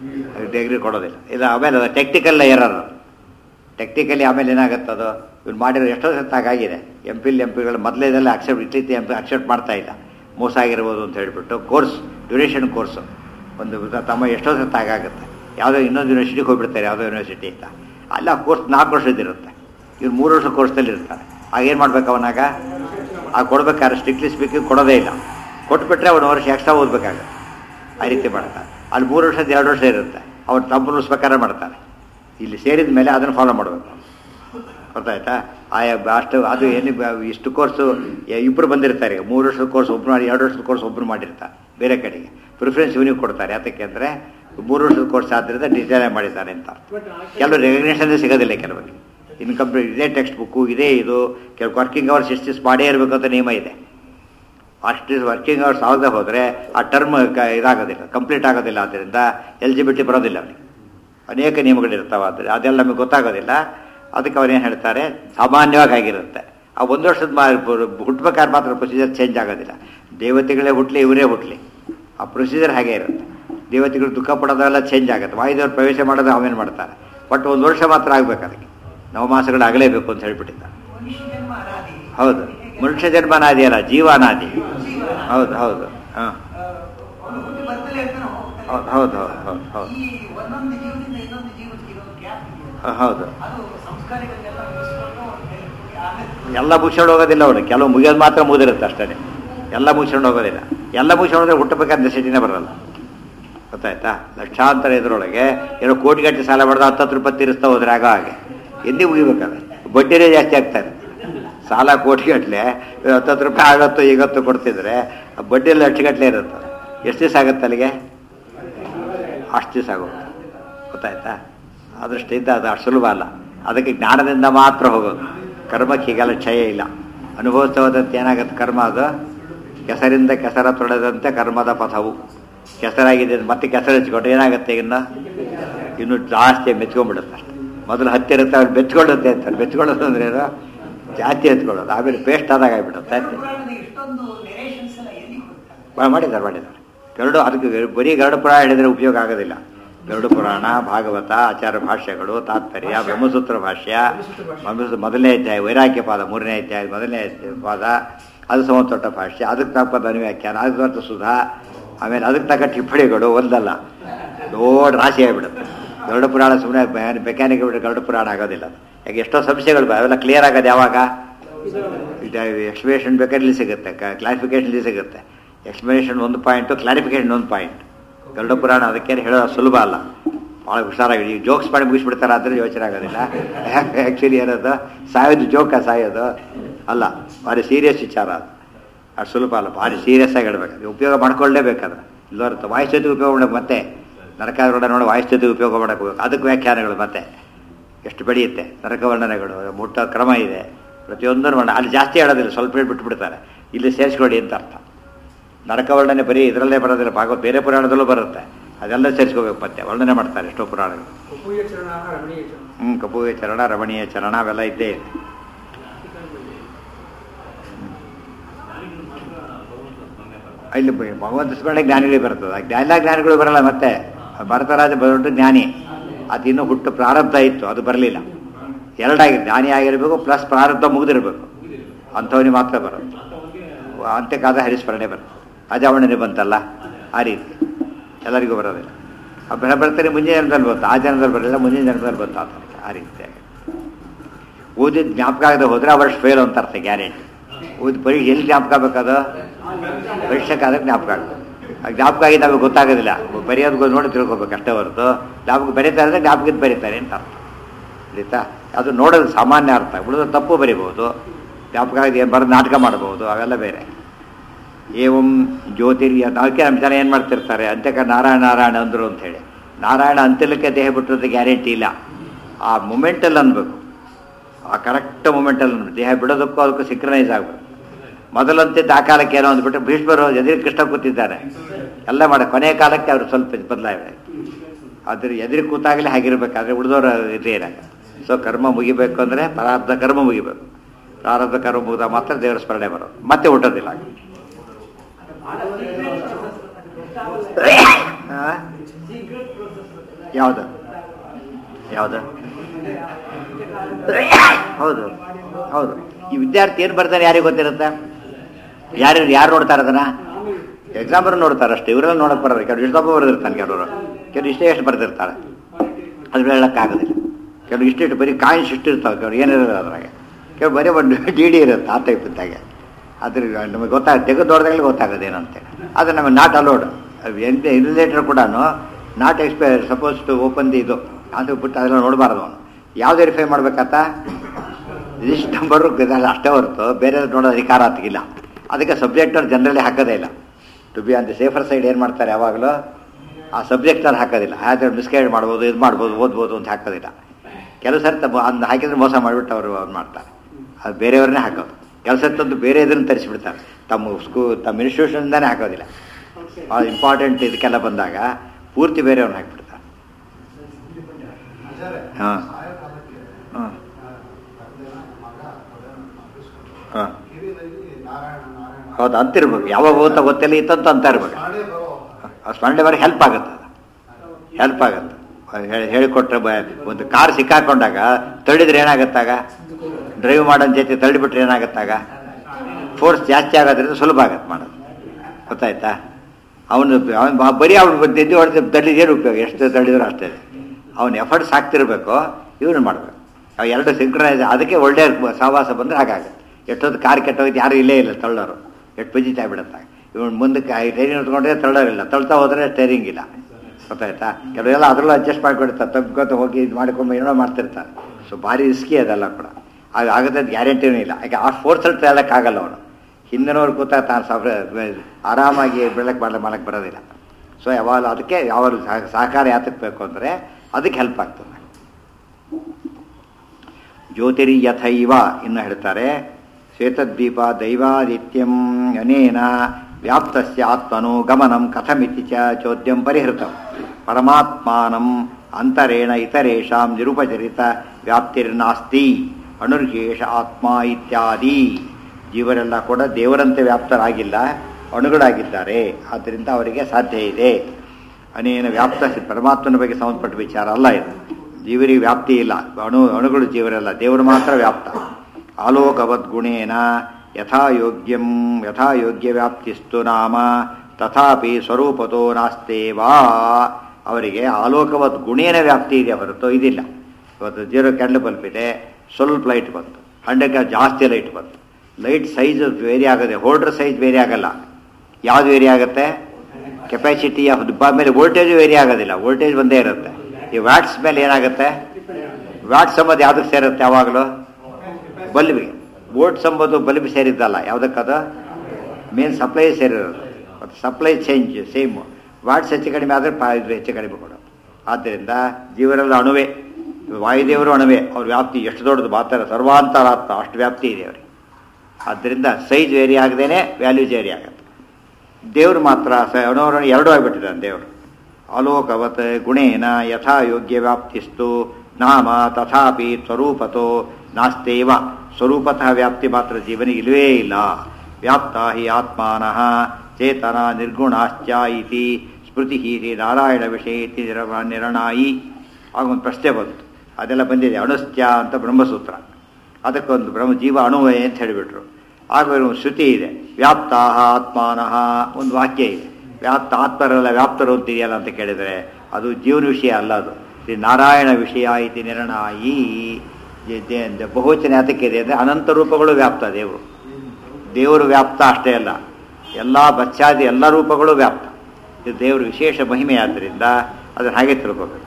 ಡಿಗ್ರಿ ಕೊಡೋದಿಲ್ಲ ಇಲ್ಲ ಆಮೇಲೆ ಅದು ಟೆಕ್ನಿಕಲ್ ಎರರ್ ಟೆಕ್ನಿಕಲಿ ಆಮೇಲೆ ಏನಾಗುತ್ತೆ ಅದು ಇವ್ರು ಮಾಡಿರೋ ಎಷ್ಟೋ ಸತ್ತಾಗಿದೆ ಎಂ ಪಿಲ್ ಎಂ ಪಿಗಳು ಮೊದಲೇ ಇದೆಲ್ಲ ಅಕ್ಸೆಪ್ಟ್ ಇತ್ತೀಚೆ ಎಂ ಪಿ ಅಕ್ಸೆಪ್ಟ್ ಮಾಡ್ತಾ ಇಲ್ಲ ಮೋಸ ಆಗಿರ್ಬೋದು ಅಂತ ಹೇಳ್ಬಿಟ್ಟು ಕೋರ್ಸ್ ಡ್ಯೂರೇಷನ್ ಕೋರ್ಸು ಒಂದು ತಮ್ಮ ಎಷ್ಟೋ ಸತ್ತಾಗುತ್ತೆ ಯಾವುದೋ ಇನ್ನೊಂದು ಯೂನಿವರ್ಸಿಟಿಗೆ ಹೋಗ್ಬಿಡ್ತಾರೆ ಯಾವುದೋ ಯೂನಿವರ್ಸಿಟಿ ಅಂತ ಅಲ್ಲಿ ಆ ಕೋರ್ಸ್ ನಾಲ್ಕು ವರ್ಷದಿರುತ್ತೆ ಇವ್ರು ಮೂರು ವರ್ಷ ಕೋರ್ಸ್ದಲ್ಲಿ ಇರ್ತಾರೆ ಆಗ ಏನು ಮಾಡ್ಬೇಕು ಅವನಾಗ ಆ ಕೊಡ್ಬೇಕಾದ್ರೆ ಸ್ಟ್ರಿಕ್ಟ್ಲಿ ಸ್ಪೀಕಿಂಗ್ ಕೊಡೋದೇ ಇಲ್ಲ ಕೊಟ್ಬಿಟ್ರೆ ಒಂದು ವರ್ಷ ಎಕ್ಸ್ಟ್ರಾ ಓದಬೇಕಾಗುತ್ತೆ ಆ ರೀತಿ ಮಾಡ್ತಾರೆ ಅಲ್ಲಿ ಮೂರು ವರ್ಷದ ಎರಡು ವರ್ಷ ಇರುತ್ತೆ ಅವ್ರು ತಮ್ಮ ರೂಲ್ಸ್ ಪ್ರಕಾರ ಮಾಡ್ತಾರೆ ಇಲ್ಲಿ ಸೇರಿದ ಮೇಲೆ ಅದನ್ನು ಫಾಲೋ ಮಾಡಬೇಕು ಗೊತ್ತಾಯ್ತಾ ಆಯಾ ಅಷ್ಟು ಅದು ಏನು ಇಷ್ಟು ಕೋರ್ಸು ಇಬ್ಬರು ಬಂದಿರ್ತಾರೆ ಮೂರು ವರ್ಷದ ಕೋರ್ಸ್ ಒಬ್ರು ಮಾಡಿ ಎರಡು ವರ್ಷದ ಕೋರ್ಸ್ ಒಬ್ರು ಮಾಡಿರ್ತಾರೆ ಬೇರೆ ಕಡೆಗೆ ಪ್ರಿಫರೆನ್ಸ್ ಇವನಿಗೆ ಕೊಡ್ತಾರೆ ಯಾತಕ್ಕೆ ಅಂದರೆ ಮೂರು ವರ್ಷದ ಕೋರ್ಸ್ ಆದ್ದರಿಂದ ಡಿಸೈನ್ ಮಾಡಿದ್ದಾರೆ ಅಂತ ಕೆಲವು ರೆಕಗ್ನೇಷನ್ ಸಿಗೋದಿಲ್ಲ ಕೆಲವರಿಗೆ ಇನ್ಕಂಪ್ಲೀಟ್ ಇದೇ ಟೆಕ್ಸ್ಟ್ ಬುಕ್ಕು ಇದೇ ಇದು ಕೆಲವು ವರ್ಕಿಂಗ್ ಅವರ್ಸ್ ಎಷ್ಟಿಸ್ ಮಾಡೇ ಇರಬೇಕು ಅಂತ ನಿಯಮ ಇದೆ ಅಷ್ಟು ವರ್ಕಿಂಗ್ ಅವರ್ಸ್ ಆಗದೆ ಹೋದರೆ ಆ ಟರ್ಮ್ ಇದಾಗೋದಿಲ್ಲ ಕಂಪ್ಲೀಟ್ ಆಗೋದಿಲ್ಲ ಆದ್ದರಿಂದ ಎಲಿಜಿಬಿಲಿಟಿ ಬರೋದಿಲ್ಲ ಅವನಿಗೆ ಅನೇಕ ನಿಯಮಗಳಿರ್ತಾವೆ ಆದರೆ ಅದೆಲ್ಲ ನಮಗೆ ಗೊತ್ತಾಗೋದಿಲ್ಲ ಅದಕ್ಕೆ ಅವ್ರು ಏನು ಹೇಳ್ತಾರೆ ಸಾಮಾನ್ಯವಾಗಿ ಆಗಿರುತ್ತೆ ಆ ಒಂದು ವರ್ಷದ ಮಾ ಹುಟ್ಬೇಕಾದ್ರೆ ಮಾತ್ರ ಪ್ರೊಸೀಜರ್ ಚೇಂಜ್ ಆಗೋದಿಲ್ಲ ದೇವತೆಗಳೇ ಹುಟ್ಟಲಿ ಇವರೇ ಹುಟ್ಟಲಿ ಆ ಪ್ರೊಸೀಜರ್ ಹಾಗೆ ಇರುತ್ತೆ ದೇವತೆಗಳು ದುಃಖ ಪಡೋದೆಲ್ಲ ಚೇಂಜ್ ಆಗುತ್ತೆ ವಾಯುದೇವರು ಪ್ರವೇಶ ಮಾಡೋದು ಆಮೇಲೆ ಮಾಡ್ತಾರೆ ಬಟ್ ಒಂದು ವರ್ಷ ಮಾತ್ರ ಆಗಬೇಕು ಅದಕ್ಕೆ ನವಮಾಸಗಳು ಆಗಲೇಬೇಕು ಅಂತ ಹೇಳ್ಬಿಟ್ಟಿದ್ದಾರೆ ಮನುಷ್ಯ ಜನ್ಮ ಅನಾದಿ ಹೌದು ಮನುಷ್ಯ ಜನ್ಮ ಅನಾದಿ ಅಲ್ಲ ಜೀವ ಅನಾದಿ ಹೌದು ಹೌದು ಹಾಂ ಅವನು ಹುಟ್ಟಿ ಬರ್ತಲೇ ಇರ್ತಾನೆ ಹೋಗ್ತಾನೆ. ಹೌದು ಹೌದು ಹೌದು ಹೌದು ಹೌದು ಈ ಒಂದೊಂದು ಜೀವನದಿಂದ ಇನ್ನೊಂದು ಜೀವನಕ್ಕೆ ಇರೋ ಗ್ಯಾಪ್ ಹ, ಹೌದು ಅದು ಸಂಸ್ಕಾರಗಳನ್ನೆಲ್ಲ ಮುಗಿಸ್ಕೊಂಡು ಅವ್ನು ಹೇಳ್ಬಿಟ್ಟು ಆಮೇಲೆ ಎಲ್ಲ ಮುಗಿಸ್ಕೊಂಡು ಹೋಗೋದಿಲ್ಲ ಅವನು ಕೆಲವು ಮುಗಿಯೋದು ಮಾತ್ರ ಮುಗಿದಿರುತ್ತೆ ಅಷ್ಟೇ ಎಲ್ಲ ಮುಗಿಸ್ಕೊಂಡು ಹೋಗೋದಿಲ್ಲ ಎಲ್ಲ ಮುಗಿಸ್ಕೊಂಡು ಹೋದ್ರೆ ಹುಟ್ಟಬೇಕಾದ ನೆಸಿಟಿನೇ ಬರಲ್ಲ ಗೊತ್ತಾಯ್ತಾ ಲಕ್ಷಾಂತರ ಇದರೊಳಗೆ ಏನೋ ಕೋಟಿಗಟ್ಟಲೆ ಸಾಲ ಮಾಡಿದ ಹತ್ತತ್ತು ರೂಪಾಯಿ ತೀರಿಸ್ತಾ ಹೋದ್ರೆ ಆಗ ಹಾಗೆ ಎಲ್ಲಿ ಮುಗಿಬೇಕಾದ್ರೆ ಬಡ್ಡಿನೇ ಜಾಸ್ತಿ ಆಗ್ತಾರೆ ಸಾಲ ಕೋಟಿಗಟ್ಟಲೆ ಹತ್ತತ್ತು ರೂಪಾಯಿ ಆಗತ್ತು ಈಗತ್ತು ಕೊಡ್ತಿದ್ರೆ ಆ ಬಡ್ಡಿ ಎಲ್ಲ ಲಕ್ಷಗಟ್ಟಲೆ ಇರುತ್ತೆ ಎಷ್ಟು ದಿವಸ ಆಗುತ್ತೆ ಅಲ್ಲಿಗೆ ಅಷ್ಟು ದಿವಸ ಆಗುತ್ತೆ ಗೊತ್ತಾಯ್ತಾ ಅದೃಷ್ಟಿಂದ ಅದು ಅಷ್ಟು ಸುಲಭ ಅಲ್ಲ ಅದಕ್ಕೆ ಜ್ಞಾನದಿಂದ ಮಾತ್ರ ಹೋಗೋದು ಕರ್ಮಕ್ಕೆ ಹೀಗೆಲ್ಲ ಕ್ಷಯ ಇಲ್ಲ ಅನುಭವಿಸ್ತಾ ಹೋದಂತೆ ಏನಾಗುತ್ತೆ ಕರ್ಮ ಅದು ಕೆಸರಿಂದ ಕೆಸರ ತೊಳೆದಂತೆ ಕರ್ಮದ ಪಥವು ಕೆಸರಾಗಿದೆ ಮತ್ತೆ ಕೆಸರು ಹಚ್ಕೊಂಡು ಏನಾಗುತ್ತೆ ಇನ್ನು ಇನ್ನು ಜಾಸ್ತಿ ಮೆಚ್ಕೊಂಡ್ಬಿಡುತ್ತೆ ಅಷ್ಟೆ ಮೊದಲು ಹತ್ತಿರುತ್ತೆ ಅವ್ರು ಬೆಚ್ಕೊಳ್ಳುತ್ತೆ ಅಂತಾರೆ ಬೆಚ್ಕೊಳ್ಳೋದು ಅಂದ್ರೆ ಏನು ಜಾಸ್ತಿ ಹತ್ಕೊಳ್ಳೋದು ಆಮೇಲೆ ಪೇಸ್ಟ್ ಆದಾಗ ಆಗಿಬಿಡುತ್ತೆ ಪುರಾಣದ ಇಷ್ಟೊಂದು ನೆರೇಷನ್ಸ್ ಎಲ್ಲ ಎಲ್ಲಿ ಕೊಡ್ತಾರೆ ಮಾ- ಮಾಡಿದ್ದಾರೆ ಮಾಡಿದ್ದಾರೆ ಗರುಡು ಅದಕ್ಕೆ ಗರು- ಬರೀ ಗರುಡು ಪುರಾಣ ಹೇಳಿದ್ರೆ ಉಪಯೋಗ ಆಗೋದಿಲ್ಲ ಗರುಡು ಪುರಾಣ ಭಾಗವತ ಆಚಾರ ಭಾಷ್ಯಗಳು ತಾತ್ಪರ್ಯ ಬ್ರಹ್ಮಸೂತ್ರ ಭಾಷ್ಯ ಬ್ರಹ್ಮಸೂತ್ರ ಮೊದಲನೇ ಅಧ್ಯಾಯ ವೈರಾಗ್ಯ ಪಾದ ಮೂರನೇ ಅಧ್ಯಾಯ ಮೊದಲನೇ ಅಧ್ಯಾಯ ಪಾದ ಅದು ಸಮತೊಟ್ಟ ಭಾಷ್ಯ ಅದಕ್ಕೆ ತಕ್ಕ ಅನುವ್ಯಾಖ್ಯಾನ ಅದಕ್ಕೆ ತಕ್ಕ ಸುಧಾ ಆಮೇಲೆ ಅದಕ್ಕೆ ತಕ್ಕ ಟಿಪ್ಪಣಿಗಳು ಒಂದಲ್ಲ ದೊಡ್ಡ ರಾಶಿ ಆಗಿಬಿಡುತ್ತೆ ಗರುಡ ಪುರಾಣ ಸುಮ್ಮನೆ ಮೆಕ್ಯಾನಿಕ್ ಬಿಟ್ಟು ಗರುಡ ಪುರಾಣ ಆಗೋದಿಲ್ಲ ಅದು. ಯಾಕೆ ಎಷ್ಟೋ ಸಂಶಯಗಳು ಬ- ಅವೆಲ್ಲ ಕ್ಲಿಯರ್ ಆಗೋದು ಯಾವಾಗ ಎಕ್ಸ್ಪ್ಲನೇಷನ್ ಬೇಕಾದ್ರೆ ಇಲ್ಲಿ ಸಿಗುತ್ತೆ ಕ್ಲಾರಿಫಿಕೇಶನ್ ಇಲ್ಲಿ ಸಿಗುತ್ತೆ ಎಕ್ಸ್ಪ್ಲನೇಷನ್ ಒಂದು ಪಾಯಿಂಟು ಕ್ಲಾರಿಫಿಕೇಶನ್ ಒಂದು ಪಾಯಿಂಟ್ ಗರುಡ ಪುರಾಣ ಅದಕ್ಕೆ ಹೇಳೋದು ಸುಲಭ ಅಲ್ಲ ಭಾಳ ಹುಷಾರಾಗಿ ಈ ಜೋಕ್ಸ್ ಮಾಡಿ ಮುಗಿಸ್ಬಿಡ್ತಾರೆ ಆದರೆ ಯೋಚನೆ ಆಗೋದಿಲ್ಲ ಆ್ಯಕ್ಚುಲಿ ಏನದು ಸಾಯೋದು ಜೋಕ ಸಾಯೋದು ಅಲ್ಲ ಭಾರಿ ಸೀರಿಯಸ್ ವಿಚಾರ ಅದು ಅಷ್ಟು ಸುಲಭ ಅಲ್ಲ ಭಾರಿ ಸೀರಿಯಸ್ ಆಗಿ ಹೇಳ್ಬೇಕು ಅದು ಉಪಯೋಗ ಮಾಡ್ಕೊಳ್ಳೇಬೇಕಾದ್ರೆ ಇಲ್ಲವರುತ್ತೆ ವಾಯ್ಸ್ ಜೊತೆ ಉಪಯೋಗ ಮಾಡಬೇಕು ಮತ್ತೆ ನರಕಾರೋಡ ನೋಡಿ ವಾಯ್ಸ್ ಜೊತೆ ಉಪಯೋಗ ಮಾಡಕ್ಕೆ ಹೋಗ್ಬೇಕು ಅದಕ್ಕೆ ವ್ಯಾಖ್ಯಾನಗಳು ಮತ್ತೆ ಎಷ್ಟು ಬೆಳೆಯುತ್ತೆ ನರಕ ವರ್ಣನೆಗಳು ಮುಟ್ಟೋ ಕ್ರಮ ಇದೆ ಪ್ರತಿಯೊಂದನ್ನು ವರ್ಣ ಅಲ್ಲಿ ಜಾಸ್ತಿ ಹೇಳೋದಿಲ್ಲ ಸ್ವಲ್ಪ ಹೇಳಿ ಬಿಟ್ಬಿಡ್ತಾರೆ ಇಲ್ಲಿ ಸೇರಿಸ್ಕೊಡಿ ಅಂತ ಅರ್ಥ ನರಕ ವರ್ಣನೆ ಬರೀ ಇದರಲ್ಲೇ ಬರೋದಿಲ್ಲ ಭಾಗವತ್ ಬೇರೆ ಪುರಾಣದಲ್ಲೂ ಬರುತ್ತೆ ಅದೆಲ್ಲ ಸೇರಿಸ್ಕೋಬೇಕು ಮತ್ತೆ ವರ್ಣನೆ ಮಾಡ್ತಾರೆ ಎಷ್ಟೋ ಪುರಾಣಗಳು ಉಪೂಯ ಚರಣ ರಮಣೀಯ ಚರಣ ಹ್ಞೂ ಕಪುಗೆ ಚರಣ ರಮಣೀಯ ಚರಣ ಅವೆಲ್ಲ ಇದ್ದೇ ಇದೆ ಇಲ್ಲಿ ಬ- ಭಗವಂತ ಸ್ಮರಣೆ ಜ್ಞಾನಿಗಳಿಗೆ ಬರ್ತದೆ ಆ ಎಲ್ಲ ಜ್ಞಾನಿಗಳು ಬರಲ್ಲ ಮತ್ತೆ ಭರತರಾಜ ದೊಡ್ಡ ಜ್ಞಾನಿ ಅದು ಇನ್ನೂ ಹುಟ್ಟು ಪ್ರಾರಬ್ಧ ಇತ್ತು ಅದು ಬರಲಿಲ್ಲ ಎರಡಾಗಿ ಜ್ಞಾನಿ ಆಗಿರಬೇಕು ಪ್ಲಸ್ ಪ್ರಾರಬ್ಧ ಮುಗಿದಿರಬೇಕು ಅಂಥವನಿಗೆ ಮಾತ್ರ ಬರುತ್ತೆ ಅಂತ್ಯಕಾದ ಹರಿಸ್ಮರಣೆ ಬರುತ್ತೆ ಅಜಾವಣನೆ ಬಂತಲ್ಲ ಆ ರೀತಿ ಎಲ್ಲರಿಗೂ ಬರೋದಿಲ್ಲ ಆ ಬೆಳ ಬರ್ತಾರೆ ಮುಂದಿನ ಜನ್ಮದಲ್ಲಿ ಬಂತು ಆ ಜನ್ಮದಲ್ಲಿ ಬರಲಿಲ್ಲ ಮುಂದಿನ ಜನ್ಮದಲ್ಲಿ ಬಂತು ಆ ಥರ ಆ ರೀತಿಯಾಗಿ ಓದಿದ ಜ್ಞಾಪಕ ಆಗದೆ ಹೋದರೆ ಆ ವರ್ಷ ಫೇಲ್ ಅಂತ ಅರ್ಥ ಗ್ಯಾರಂಟಿ ಓದಿ ಪರೀಕ್ಷೆ ಎಲ್ಲಿ ಜ್ಞಾಪಕ ಆಗಬೇಕದು ಪರೀಕ್ಷೆಗಾದ್ರೆ ಜ್ಞಾಪಕ ಆಗ್ತದೆ ಆ ಜ್ಞಾಪಕ ಆಗಿ ನಮಗೆ ಗೊತ್ತಾಗೋದಿಲ್ಲ ಬರೆಯೋದು ನೋಡಿ ತಿಳ್ಕೊಬೇಕು ಅಷ್ಟೇ ಹೊರತು ಜ್ಞಾಪಕ ಬರೀತಾರೆ ಅಂದರೆ ಜ್ಞಾಪಕದ ಬರೀತಾರೆ ಅಂತ ಅರ್ಥ ಆಯ್ತಾ ಅದು ನೋಡೋದು ಸಾಮಾನ್ಯ ಅರ್ಥ ಉಳಿದ ತಪ್ಪು ಬರಿಬೋದು ಜ್ಞಾಪಕ ಆಗಿ ಬರೆದು ನಾಟಕ ಮಾಡ್ಬೋದು ಅವೆಲ್ಲ ಬೇರೆ ಏವಂ ಜ್ಯೋತಿರ್ಯ ಅದಕ್ಕೆ ನಮ್ಮ ಜನ ಏನು ಮಾಡ್ತಿರ್ತಾರೆ ಅಂತ್ಯಕ ನಾರಾಯಣ ನಾರಾಯಣ ಅಂದರು ಅಂಥೇಳಿ ನಾರಾಯಣ ಅಂತ್ಯಲಕ್ಕೆ ದೇಹ ಬಿಟ್ಟಿರೋದು ಗ್ಯಾರಂಟಿ ಇಲ್ಲ ಆ ಮೂಮೆಂಟಲ್ಲಿ ಅನ್ಬೇಕು ಆ ಕರೆಕ್ಟ್ ಮೂಮೆಂಟಲ್ಲಿ ಅನ್ಬೇಕು ದೇಹ ಬಿಡೋದಕ್ಕೂ ಅದಕ್ಕೂ ಸಿಕ್ರನೈಸ್ ಆಗಬೇಕು ಮೊದಲಂತಿದ್ದ ಆ ಕಾಲಕ್ಕೆ ಏನೋ ಅಂದ್ಬಿಟ್ಟು ಭೀಷ್ಮರು ಎದುರು ಕೃಷ್ಣ ಕೂತಿದ್ದಾರೆ ಎಲ್ಲ ಮಾಡಿ ಕೊನೆಯ ಕಾಲಕ್ಕೆ ಅವರು ಸ್ವಲ್ಪ ಬದಲಾವಣೆ ಅದ್ರ ಎದುರು ಕೂತಾಗಲೇ ಹಾಗಿರ್ಬೇಕಾದ್ರೆ ಉಳಿದವರು ಇದೇ ಇರಾಗ ಸೊ ಕರ್ಮ ಮುಗಿಬೇಕು ಅಂದರೆ ಪ್ರಾರಬ್ಧ ಕರ್ಮ ಮುಗಿಬೇಕು ಪ್ರಾರಬ್ಧ ಕರ್ಮ ಮುಗಿದ ಮಾತ್ರ ದೇವರ ಸ್ಮರಣೆ ಬರೋದು ಮತ್ತೆ ಹುಟ್ಟೋದಿಲ್ಲ ಆ? ಯಾವ್ದು ಯಾವ್ದು ಹೌದು ಹೌದು ಈ ವಿದ್ಯಾರ್ಥಿ ಏನು ಬರ್ತಾನೆ ಯಾರಿಗೆ ಗೊತ್ತಿರುತ್ತೆ ಯಾರು ಯಾರು ನೋಡ್ತಾರೆ ಅದನ್ನ ಎಕ್ಸಾಂಪಲ್ ನೋಡ್ತಾರೆ ಅಷ್ಟೇ ಇವರೆಲ್ಲ ನೋಡಕ್ ಬರೋದು ಕೆಲವರು ಇಷ್ಟೊಬ್ಬ ಬರೆದಿರ್ತಾನೆ ಕೆಲವರು ಕೆಲವರು ಇಷ್ಟೇ ಎಷ್ಟು ಬರ್ದಿರ್ತಾರೆ ಅದು ಹೇಳಕ್ಕಾಗೋದಿಲ್ಲ ಕೆಲವು ಇಷ್ಟಿಷ್ಟು ಬರೀ ಕಾಯಿನ್ಸ್ ಇಷ್ಟು ಇರ್ತಾವೆ ಕೆಲವು ಏನಿರೋದು ಅದ್ರಾಗ ಕೆಲವು ಬರೀ ಒಂದು ಡಿ ಡಿ ಇರುತ್ತೆ ಆ ಟೈಪ್ ಇದ್ದಾಗೆ ಅದ್ರ ನಮಗೆ ಗೊತ್ತಾಗ ತೆಗೆದು ನೋಡಿದಾಗಲೇ ಗೊತ್ತಾಗೋದು ಏನಂತೆ ಅದು ನಮಗೆ ನಾಟ್ ಅಲೋಡ್ ರಿಲೇಟರ್ ಕೂಡ not expire suppose to open the ಇದು ಅದು ಬಿಟ್ಟು ಅದೆಲ್ಲ ನೋಡಬಾರ್ದು ಅವನು ಯಾವ್ದು ವೆರಿಫೈ ಮಾಡ್ಬೇಕಂತ ಲಿಸ್ಟ್ ನಂಬರು ಅಷ್ಟೇ ಹೊರತು ಬೇರೆ ನೋಡೋ ಅಧಿಕಾರ ಆತಗಿಲ್ಲ ಅದಕ್ಕೆ ಸಬ್ಜೆಕ್ಟರ್ ಜನರಲಿ ಹಾಕೋದೇ ಇಲ್ಲ to be on the safer side ಏನು ಮಾಡ್ತಾರೆ ಯಾವಾಗಲೂ ಆ ಸಬ್ಜೆಕ್ಟಲ್ಲಿ ಹಾಕೋದಿಲ್ಲ ಹಾಗಾದ್ರೆ ಮಿಸ್ಗೈಡ್ ಮಾಡ್ಬೋದು ಇದು ಮಾಡ್ಬೋದು ಓದ್ಬೋದು ಅಂತ ಹಾಕೋದಿಲ್ಲ ಕೆಲವು ಸರ್ತಿ ತಮ್ಮ ಅಂದ್ ಹಾಕಿದ್ರೆ ಮೋಸ ಮಾಡಿಬಿಟ್ಟು ಅವರು ಅದು ಮಾಡ್ತಾರೆ ಅದು ಬೇರೆಯವ್ರನ್ನೇ ಹಾಕೋದು ಕೆಲಸ ತಂದು ಬೇರೆ ಇದನ್ನು ತರಿಸಿಬಿಡ್ತಾರೆ ತಮ್ಮ ಸ್ಕೂ ತಮ್ಮ ಇನ್ಸ್ಟಿಟ್ಯೂಷನ್ದಾನೇ ಹಾಕೋದಿಲ್ಲ ಭಾಳ ಇಂಪಾರ್ಟೆಂಟ್ ಇದಕ್ಕೆಲ್ಲ ಬಂದಾಗ ಪೂರ್ತಿ ಬೇರೆಯವ್ರನ್ನ ಹಾಕ್ಬಿಡ್ತಾರೆ ಹಾಂ ಹಾಂ ಹಾಂ ಹೌದು ಅಂತಿರ್ಬೇಕು ಯಾವಾಗ ಹೋಗ್ತಾ ಗೊತ್ತಿಲ್ಲ ಇತ್ತಂತ ಅಂತ ಇರ್ಬೇಕು ಆ ಸ್ಮರಣೆ ಬರೀ ಹೆಲ್ಪ್ ಆಗುತ್ತೆ ಅದು ಹೆಲ್ಪ್ ಆಗುತ್ತೆ ಹೇಳಿ ಹೇಳಿಕೊಟ್ರೆ ಬ ಒಂದು ಕಾರ್ ಸಿಕ್ಕಾಕೊಂಡಾಗ ತಳ್ಳಿದ್ರೆ ಏನಾಗತ್ತಾಗ ಡ್ರೈವ್ ಮಾಡೋ ಜೊತೆ ತಳ್ಳಿಬಿಟ್ರೆ ಏನಾಗತ್ತಾಗ ಫೋರ್ಸ್ ಜಾಸ್ತಿ ಆಗೋದ್ರಿಂದ ಸುಲಭ ಆಗತ್ತೆ ಮಾಡೋದು ಗೊತ್ತಾಯ್ತಾ ಅವನು ಅವನು ಬರೀ ಅವ್ನು ನಿದ್ದೆ ಹೊಡೆದು ತಳ್ಳಿದ ಏನು ಉಪಯೋಗ ಎಷ್ಟು ತಳ್ಳಿದ್ರು ಅಷ್ಟೇ ಅವನು ಎಫರ್ಟ್ಸ್ ಹಾಕ್ತಿರ್ಬೇಕು ಇವನು ಮಾಡಬೇಕು ಅವು ಎರಡು ಸಿಂಕ್ರನೈಸ್ ಅದಕ್ಕೆ ಒಳ್ಳೆಯ ಸಹವಾಸ ಬಂದರೆ ಹಾಗಾಗುತ್ತೆ ಎಷ್ಟೊತ್ತು ಕಾರ್ ಕೆಟ್ಟೋಗಿದ್ದು ಯಾರು ಇಲ್ಲೇ ಇಲ್ಲ ತಳ್ಳೋರು ಎಷ್ಟು ಪಜಿತಾ ಬಿಡುತ್ತೆ ಇವನು ಮುಂದಕ್ಕೆ ಟ್ರೈನಿಂಗ್ ಹೊತ್ಕೊಂಡ್ರೆ ತಳ್ಳೋರಿಲ್ಲ ತಳ್ತಾ ಹೋದರೆ ಸ್ಟೇರಿಂಗ್ ಇಲ್ಲ ಗೊತ್ತಾಯ್ತಾ ಕೆಲವೆಲ್ಲ ಅದರಲ್ಲೂ ಅಡ್ಜಸ್ಟ್ ಮಾಡ್ಕೊಂಡಿರ್ತಾರೆ ತಗ್ಗೋತ ಹೋಗಿ ಇದು ಮಾಡ್ಕೊಂಡು ಏನೋ ಮಾಡ್ತಿರ್ತಾರೆ ಸೊ ಭಾರಿ ರಿಸ್ಕಿ ಅದೆಲ್ಲ ಕೂಡ ಅದು ಆಗುತ್ತೆ ಅಂತ ಗ್ಯಾರಂಟಿನೂ ಇಲ್ಲ ಯಾಕೆ ಆ ಫೋರ್ಸಲ್ಲಿ ತಗೊಳ್ಳೋಕ್ಕಾಗಲ್ಲ ಅವನು ಹಿಂದಿನವ್ರು ಕೂತ ತಾನು ಸಫ್ರ ಆರಾಮಾಗಿ ಬೆಳಕ್ಕೆ ಮಾಡಕ್ಕೆ ಮಾಡಕ್ಕೆ ಬರೋದಿಲ್ಲ ಸೊ ಯಾವಾಗ ಅದಕ್ಕೆ ಯಾವಾಗ ಸಹ- ಸಹಕಾರ ಯಾತಕ್ಕೆ ಬೇಕು ಅಂದರೆ ಅದಕ್ಕೆ ಹೆಲ್ಪ್ ಆಗ್ತದೆ ಜ್ಯೋತಿರ್ಯಥೈವ ಇನ್ನು ಹೇಳ್ತಾರೆ ಶ್ವೇತದ್ವೀಪ ದೈವಾದಿತ್ಯಂ ಅನೇನ ವ್ಯಾಪ್ತಸ್ಯ ಆತ್ಮನು ಗಮನಂ ಕಥಮಿತಿ ಚ ಚೋದ್ಯಂ ಪರಿಹೃತಂ ಪರಮಾತ್ಮಾನಂ ಅಂತರೇಣ ಇತರೇಷಾಂ ನಿರುಪಚರಿತ ವ್ಯಾಪ್ತಿರ್ನಾಸ್ತಿ ಅಣುರ್ಹೇಷ ಆತ್ಮ ಇತ್ಯಾದಿ ಜೀವರೆಲ್ಲ ಕೂಡ ದೇವರಂತೆ ವ್ಯಾಪ್ತರಾಗಿಲ್ಲ ಅಣುಗಳಾಗಿದ್ದಾರೆ ಆದ್ದರಿಂದ ಅವರಿಗೆ ಸಾಧ್ಯ ಇದೆ ಅನೇನ ವ್ಯಾಪ್ತ ಪರಮಾತ್ಮನ ಬಗ್ಗೆ ಸಂಬಂಧಪಟ್ಟ ವಿಚಾರ ಅಲ್ಲ ಇದು ಜೀವರಿಗೆ ವ್ಯಾಪ್ತಿ ಇಲ್ಲ ಅಣು ಅಣುಗಳು ಜೀವರಲ್ಲ ದೇವರು ಮಾತ್ರ ವ್ಯಾಪ್ತ ಆಲೋಕವದ್ ಗುಣೇನ ಯಥಾಯೋಗ್ಯಂ ಯಥಾಯೋಗ್ಯ ವ್ಯಾಪ್ತಿಸ್ತು ನಾಮ ತಥಾಪಿ ಸ್ವರೂಪತೋ ನಾಸ್ತೇವಾ ಅವರಿಗೆ ಆಲೋಕವದ್ ಗುಣೇನ ವ್ಯಾಪ್ತಿ ಇದೆ ಹೊರತು ಇದಿಲ್ಲ ಇವತ್ತು ಜೀರೋ ಕ್ಯಾಂಡಲ್ ಬಲ್ಬ್ ಇದೆ ಸ್ವಲ್ಪ ಲೈಟ್ ಬಂತು ಹಂಡ್ರೆಡ್ ಜಾಸ್ತಿ ಲೈಟ್ ಬಂತು ಲೈಟ್ ಸೈಜ್ ವೇರಿ ಆಗದೆ ಹೋಲ್ಡರ್ ಸೈಜ್ ವೇರಿ ಆಗಲ್ಲ ಯಾವ್ದು ವೇರಿ ಆಗುತ್ತೆ ಕೆಪಾಸಿಟಿ ಆಫ್ ದುಬ್ಬ ಮೇಲೆ ವೋಲ್ಟೇಜ್ ವೇರಿ ಆಗೋದಿಲ್ಲ ವೋಲ್ಟೇಜ್ ಒಂದೇ ಇರುತ್ತೆ ಈ ವ್ಯಾಟ್ಸ್ ಮೇಲೆ ಏನಾಗುತ್ತೆ ವ್ಯಾಟ್ಸ್ ಎಂಬುದು ಯಾವುದಕ್ಕೆ ಸೇರುತ್ತೆ ಯಾವಾಗಲೂ ಬಲ್ಬಿಗೆ ವೋಲ್ಟ್ಸ್ ಎಂಬುದು ಬಲ್ಬ್ ಸೇರಿದ್ದಲ್ಲ ಯಾವುದಕ್ಕದು ಮೇನ್ ಸಪ್ಲೈ ಸೇರಿರೋದು ಮತ್ತು ಸಪ್ಲೈ ಚೇಂಜ್ ಸೇಮ್ ವಾಟ್ಸ್ ಹೆಚ್ಚು ಕಡಿಮೆ ಆದರೆ ಪಾ ಇದು ಹೆಚ್ಚು ಕಡಿಮೆ ಕೊಡೋದು ಆದ್ದರಿಂದ ಜೀವರೆಲ್ಲ ಅಣುವೆ ವಾಯುದೇವರು ಅಣುವೆ ಅವ್ರ ವ್ಯಾಪ್ತಿ ಎಷ್ಟು ದೊಡ್ಡದು ಮಾತಾಡ ಸರ್ವಾಂತರಾತ್ಮ ಅಷ್ಟು ವ್ಯಾಪ್ತಿ ಇದೆ ಅವರಿಗೆ ಆದ್ದರಿಂದ ಸೈಜ್ ವೇರಿ ಆಗದೇನೆ ವ್ಯಾಲ್ಯೂಸ್ ವೇರಿ ಆಗುತ್ತೆ ದೇವರು ಮಾತ್ರ ಸ ಅಣುವರಣ ಎರಡೂ ಆಗಿಬಿಟ್ಟಿದ್ದಾನೆ ದೇವರು ಅಲೋಕವತ್ ಗುಣೇನ ಯಥಾ ಯೋಗ್ಯ ವ್ಯಾಪ್ತಿಸ್ತು ನಾಮ ತಥಾಪಿ ಸ್ವರೂಪತೋ ನಾಸ್ತೇವ ಸ್ವರೂಪತಃ ವ್ಯಾಪ್ತಿ ಮಾತ್ರ ಜೀವನಿಗೆ ಇಲ್ಲವೇ ಇಲ್ಲ ವ್ಯಾಪ್ತ ಹಿ ಆತ್ಮಾನಃ ಚೇತನ ನಿರ್ಗುಣಾಶ್ಚ ಇತಿ ಸ್ಮೃತಿ ಹೀರಿ ನಾರಾಯಣ ವಿಷಯ ಇತಿ ನಿರ ನಿರ್ಣಾಯಿ ಆಗೊಂದು ಪ್ರಶ್ನೆ ಬಂತು ಅದೆಲ್ಲ ಬಂದಿದೆ ಅಣುಶ್ಚ ಅಂತ ಬ್ರಹ್ಮಸೂತ್ರ ಅದಕ್ಕೊಂದು ಬ್ರಹ್ಮ ಜೀವ ಅಣುವೆ ಅಂತ ಹೇಳಿಬಿಟ್ರು ಆಗ ಒಂದು ಶ್ರುತಿ ಇದೆ ವ್ಯಾಪ್ತ ಆತ್ಮಾನಃ ಒಂದು ವಾಕ್ಯ ಇದೆ ವ್ಯಾಪ್ತ ಆತ್ಮರೆಲ್ಲ ವ್ಯಾಪ್ತರು ಅಂತಿದೆಯಲ್ಲ ಅಂತ ಕೇಳಿದರೆ ಅದು ಜೀವನ ವಿಷಯ ಅಲ್ಲ ಅದು ಶ್ರೀ ನಾರಾಯಣ ವಿಷಯ ಇತಿ ನಿರ್ಣಾಯಿ ಜೆ- ಜೆ- ಬಹುವಚನ ಯಾತಕ್ಕೆ ಇದೆ ಅಂದರೆ ಅನಂತ ರೂಪಗಳು ವ್ಯಾಪ್ತ ದೇವರು ದೇವರು ವ್ಯಾಪ್ತ ಅಷ್ಟೇ ಅಲ್ಲ ಎಲ್ಲ ಬಚ್ಚಾದಿ ಎಲ್ಲ ರೂಪಗಳು ವ್ಯಾಪ್ತ ಇದು ದೇವರು ವಿಶೇಷ ಮಹಿಮೆ ಆದ್ದರಿಂದ ಅದನ್ನು ಹಾಗೆ ತಿಳ್ಕೋಬೇಕು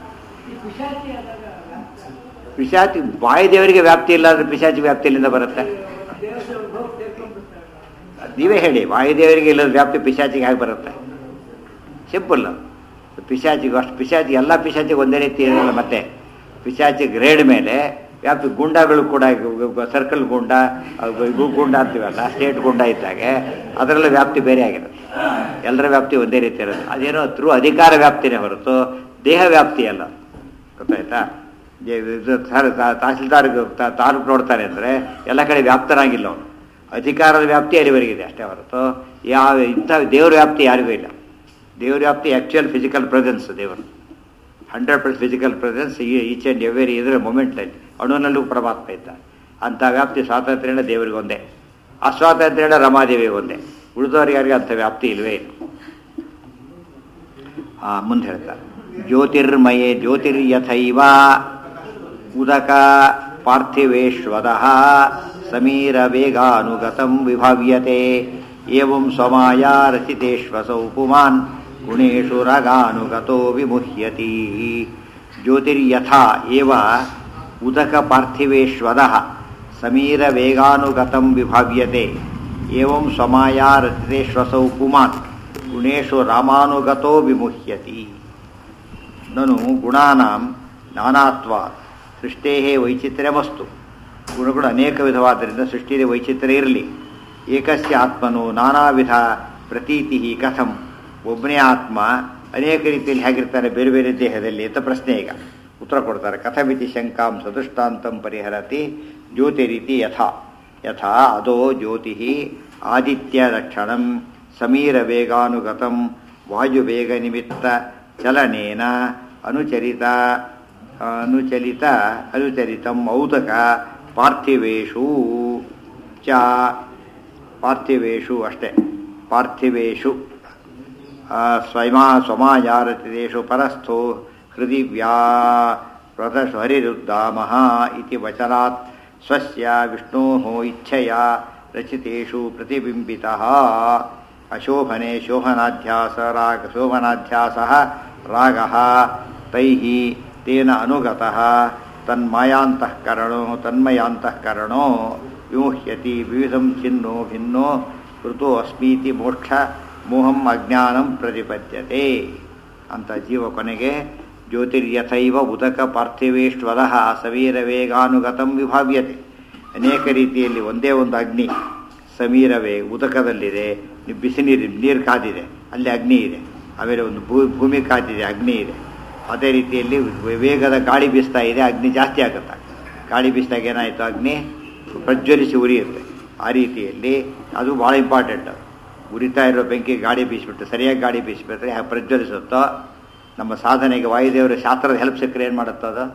ಪಿಶಾಚಿ ಬಾಯಿ ದೇವರಿಗೆ ವ್ಯಾಪ್ತಿ ಇಲ್ಲ ಅಂದ್ರೆ ಪಿಶಾಚಿ ವ್ಯಾಪ್ತಿಯಲ್ಲಿಂದ ಬರುತ್ತೆ ನೀವೇ ಹೇಳಿ ವಾಯುದೇವರಿಗೆ ಇಲ್ಲದ ವ್ಯಾಪ್ತಿ ಪಿಶಾಚಿಗೆ ಹೇಗೆ ಬರುತ್ತೆ ಸಿಂಪಲ್ ಪಿಶಾಚಿಗೆ ಅಷ್ಟು ಪಿಶಾಚಿ ಎಲ್ಲ ಪಿಶಾಚಿಗೆ ಒಂದೇ ರೀತಿ ಇರಲ್ಲ ಮತ್ತೆ ಪಿಶಾಚಿ ಗ್ರೇಡ್ ಮೇಲೆ ವ್ಯಾಪ್ತಿ ಗುಂಡಗಳು ಕೂಡ ಸರ್ಕಲ್ ಗುಂಡ ಅವು ಇವು ಗುಂಡ ಅಂತೀವಲ್ಲ ಸ್ಟೇಟ್ ಗುಂಡ ಇದ್ದಾಗೆ ಅದರಲ್ಲಿ ವ್ಯಾಪ್ತಿ ಬೇರೆ ಆಗಿರುತ್ತೆ ಎಲ್ಲರ ವ್ಯಾಪ್ತಿ ಒಂದೇ ರೀತಿ ಇರುತ್ತೆ ಅದೇನೋ ಥ್ರೂ ಅಧಿಕಾರ ವ್ಯಾಪ್ತಿನೇ ಹೊರತು ದೇಹ ವ್ಯಾಪ್ತಿ ಅಲ್ಲ ಗೊತ್ತಾಯ್ತಾ ಜೆ- ಇದು ತಾ- ತಾ- ತಹಸೀಲ್ದಾರ್ ತಾ- ತಾಲೂಕು ನೋಡ್ತಾರೆ ಅಂದರೆ ಎಲ್ಲ ಕಡೆ ವ್ಯಾಪ್ತರಾಗಿಲ್ಲ ಅವನು ಅಧಿಕಾರದ ವ್ಯಾಪ್ತಿ ಅಲ್ಲಿವರೆಗಿದೆ ಅಷ್ಟೇ ಹೊರತು ಯಾವ ಇಂಥ ದೇವ್ರ ವ್ಯಾಪ್ತಿ ಯಾರಿಗೂ ಇಲ್ಲ ದೇವ್ರ ವ್ಯಾಪ್ತಿ ಆ್ಯಕ್ಚುಯಲ್ ಫಿಸಿಕಲ್ ಪ್ರೆಸೆನ್ಸ್ ದೇವರು hundred percent physical presence each and every ಇದರ ಮೊಮೆಂಟಲ್ಲಿ ಅಣುನಲ್ಲೂ ಪರಮಾತ್ಮ ಇದ್ದ ಅಂಥ ವ್ಯಾಪ್ತಿ ಸ್ವಾತಂತ್ರ್ಯನ ದೇವರಿಗೆ ಒಂದೇ ಅಸ್ವಾತಂತ್ರ್ಯನ ರಮಾದೇವಿ ಒಂದೇ ಉಳಿದವ್ರಿಗೆ ಯಾರಿಗೆ ಅಂಥ ವ್ಯಾಪ್ತಿ ಇಲ್ವೇ ಇಲ್ಲ ಆ, ಮುಂದೆ ಹೇಳ್ತಾರೆ ಜ್ಯೋತಿರ್ಮಯೇ ಜ್ಯೋತಿರ್ಯಥೈವ ಉದಕ ಪಾರ್ಥಿವೇಶ್ವರಃ ಸಮೀರ ವೇಗಾನುಗತಂ ವಿಭಾವ್ಯತೆ ಏವಂ ಸ್ವಮಾಯ ರಚಿತೇಶ್ವಸೌ ಪುಮಾನ್ ಗುಣೇಶು ರಗಾನುಗತೋ ವಿಮುಹ್ಯತಿ ಜ್ಯೋತಿರ್ಯಥಾ ಏವ ಉದಕ ಪಾರ್ಥಿವೇಶ್ವರಃ ಸಮೀರ ವೇಗಾನುಗತಂ ವಿಭಾವ್ಯತೆ ಏವಂ ಸ್ವಮಾಯ ರಚಿತೇಶ್ವಸೌ ಪುಮಾನ್ ಗುಣೇಶು ರಾಮಾನುಗತೋ ವಿಮುಹ್ಯತಿ ನನು ಗುಣಾನಾಂ ನಾನಾತ್ವ ಸೃಷ್ಟೇ ವೈಚಿತ್ರ್ಯವಸ್ತು ಗುಣಗಳು ಅನೇಕ ವಿಧವಾದ್ದರಿಂದ ಸೃಷ್ಟಿಯಲ್ಲಿ ವೈಚಿತ್ರ್ಯ ಇರಲಿ ಏಕಸ್ಯ ಆತ್ಮನು ನಾನಾ ವಿಧ ಪ್ರತೀತಿ ಕಥಂ ಒಬ್ಬನೇ ಆತ್ಮ ಅನೇಕ ರೀತಿಯಲ್ಲಿ ಹೇಗಿರ್ತಾನೆ ಬೇರೆ ಬೇರೆ ದೇಹದಲ್ಲಿ ಅಂತ ಪ್ರಶ್ನೆ ಈಗ ಉತ್ತರ ಕೊಡ್ತಾರೆ ಕಥಮಿತಿ ಶಂಕಾಂ ಸದೃಷ್ಟಾಂತಂ ಪರಿಹರತಿ ಜ್ಯೋತಿ ರೀತಿ ಯಥಾ ಯಥಾ ಅದೋ ಜ್ಯೋತಿ ಆದಿತ್ಯ ಲಕ್ಷಣಂ ಸಮೀರ ವೇಗಾನುಗತಂ ವಾಯುವೇಗ ನಿಮಿತ್ತ ಚಲನೇನ ಅನುಚರಿತ ಅನುಚಲಿತ ಅನುಚರಿತಂ ಔತಕ ಪಾರ್ಥಿವೇಶು ಚ ಪಾರ್ಥಿವೇಶು ಅಷ್ಟೇ ಪಾರ್ಥಿವೇಶು ಆ, ಸ್ವಯಮಾ ಸ್ವಮಾಯಾರತಿದೇಶು ಪರಸ್ಥೋ ಹೃದಿ ವ್ಯಾ ವ್ರತಹರಿರುದ್ದಾಮಃ ಇತಿ ವಚನಾತ್ ಸ್ವಸ್ಯ ವಿಷ್ಣೋಃ ಇಚ್ಛೆಯ ರಚಿತೇಷು ಪ್ರತಿಬಿಂಬಿತಃ ಅಶೋಭನೆ ಶೋಭನಾಧ್ಯಾಸ ರಾಗ ಶೋಭನಾಧ್ಯಾಸಃ ರಾಗಃ ತೈಃ ತೇನ ಅನುಗತಃ ತನ್ಮಾಯಾಂತಃಕರಣೋ ತನ್ಮಯಾಂತಃಕರಣೋ ವಿಮುಹ್ಯತಿ ವಿವಿಧಂ ಚಿನ್ನೋ ಭಿನ್ನೋ ಋತು ಅಸ್ಮೀತಿ ಮೋಕ್ಷ ಮೋಹಂ ಅಜ್ಞಾನಂ ಪ್ರತಿಪದ್ಯತೆ ಅಂತ ಜೀವ ಕೊನೆಗೆ ಜ್ಯೋತಿರ್ಯಥೈವ ಉದಕ ಪಾರ್ಥಿವೇಶ್ವರಃ ಸಮೀರ ವೇಗಾನುಗತಂ ವಿಭಾವ್ಯತೆ ಅನೇಕ ರೀತಿಯಲ್ಲಿ ಒಂದೇ ಒಂದು ಅಗ್ನಿ ಸಮೀರ ವೇಗ ಉದಕದಲ್ಲಿದೆ ನೀವು ಬಿಸಿ ನೀರು ನೀರು ಕಾದಿದೆ ಅಲ್ಲಿ ಅಗ್ನಿ ಇದೆ ಆಮೇಲೆ ಒಂದು ಭೂ ಭೂಮಿ ಕಾದಿದೆ ಅಗ್ನಿ ಇದೆ ಅದೇ ರೀತಿಯಲ್ಲಿ ವೇಗದ ಗಾಳಿ ಬೀಸ್ತಾ ಇದೆ ಅಗ್ನಿ ಜಾಸ್ತಿ ಆಗುತ್ತೆ ಗಾಳಿ ಬೀಸಿದಾಗ ಏನಾಯಿತು ಅಗ್ನಿ ಪ್ರಜ್ವಲಿಸಿ ಉರಿಯುತ್ತೆ ಆ ರೀತಿಯಲ್ಲಿ ಅದು ಭಾಳ ಇಂಪಾರ್ಟೆಂಟ್ ಉರಿತಾ ಇರೋ ಬೆಂಕಿ ಗಾಳಿ ಬೀಸಿಬಿಟ್ಟು ಸರಿಯಾಗಿ ಗಾಳಿ ಬೀಸಿಬಿಟ್ರೆ ಹೇಗೆ ಪ್ರಜ್ವಲಿಸುತ್ತೋ ನಮ್ಮ ಸಾಧನೆಗೆ ವಾಯುದೇವರ ಶಾಸ್ತ್ರದ ಹೆಲ್ಪ್ ಸಿಕ್ಕರೆ ಏನು ಮಾಡುತ್ತೋ ಅದು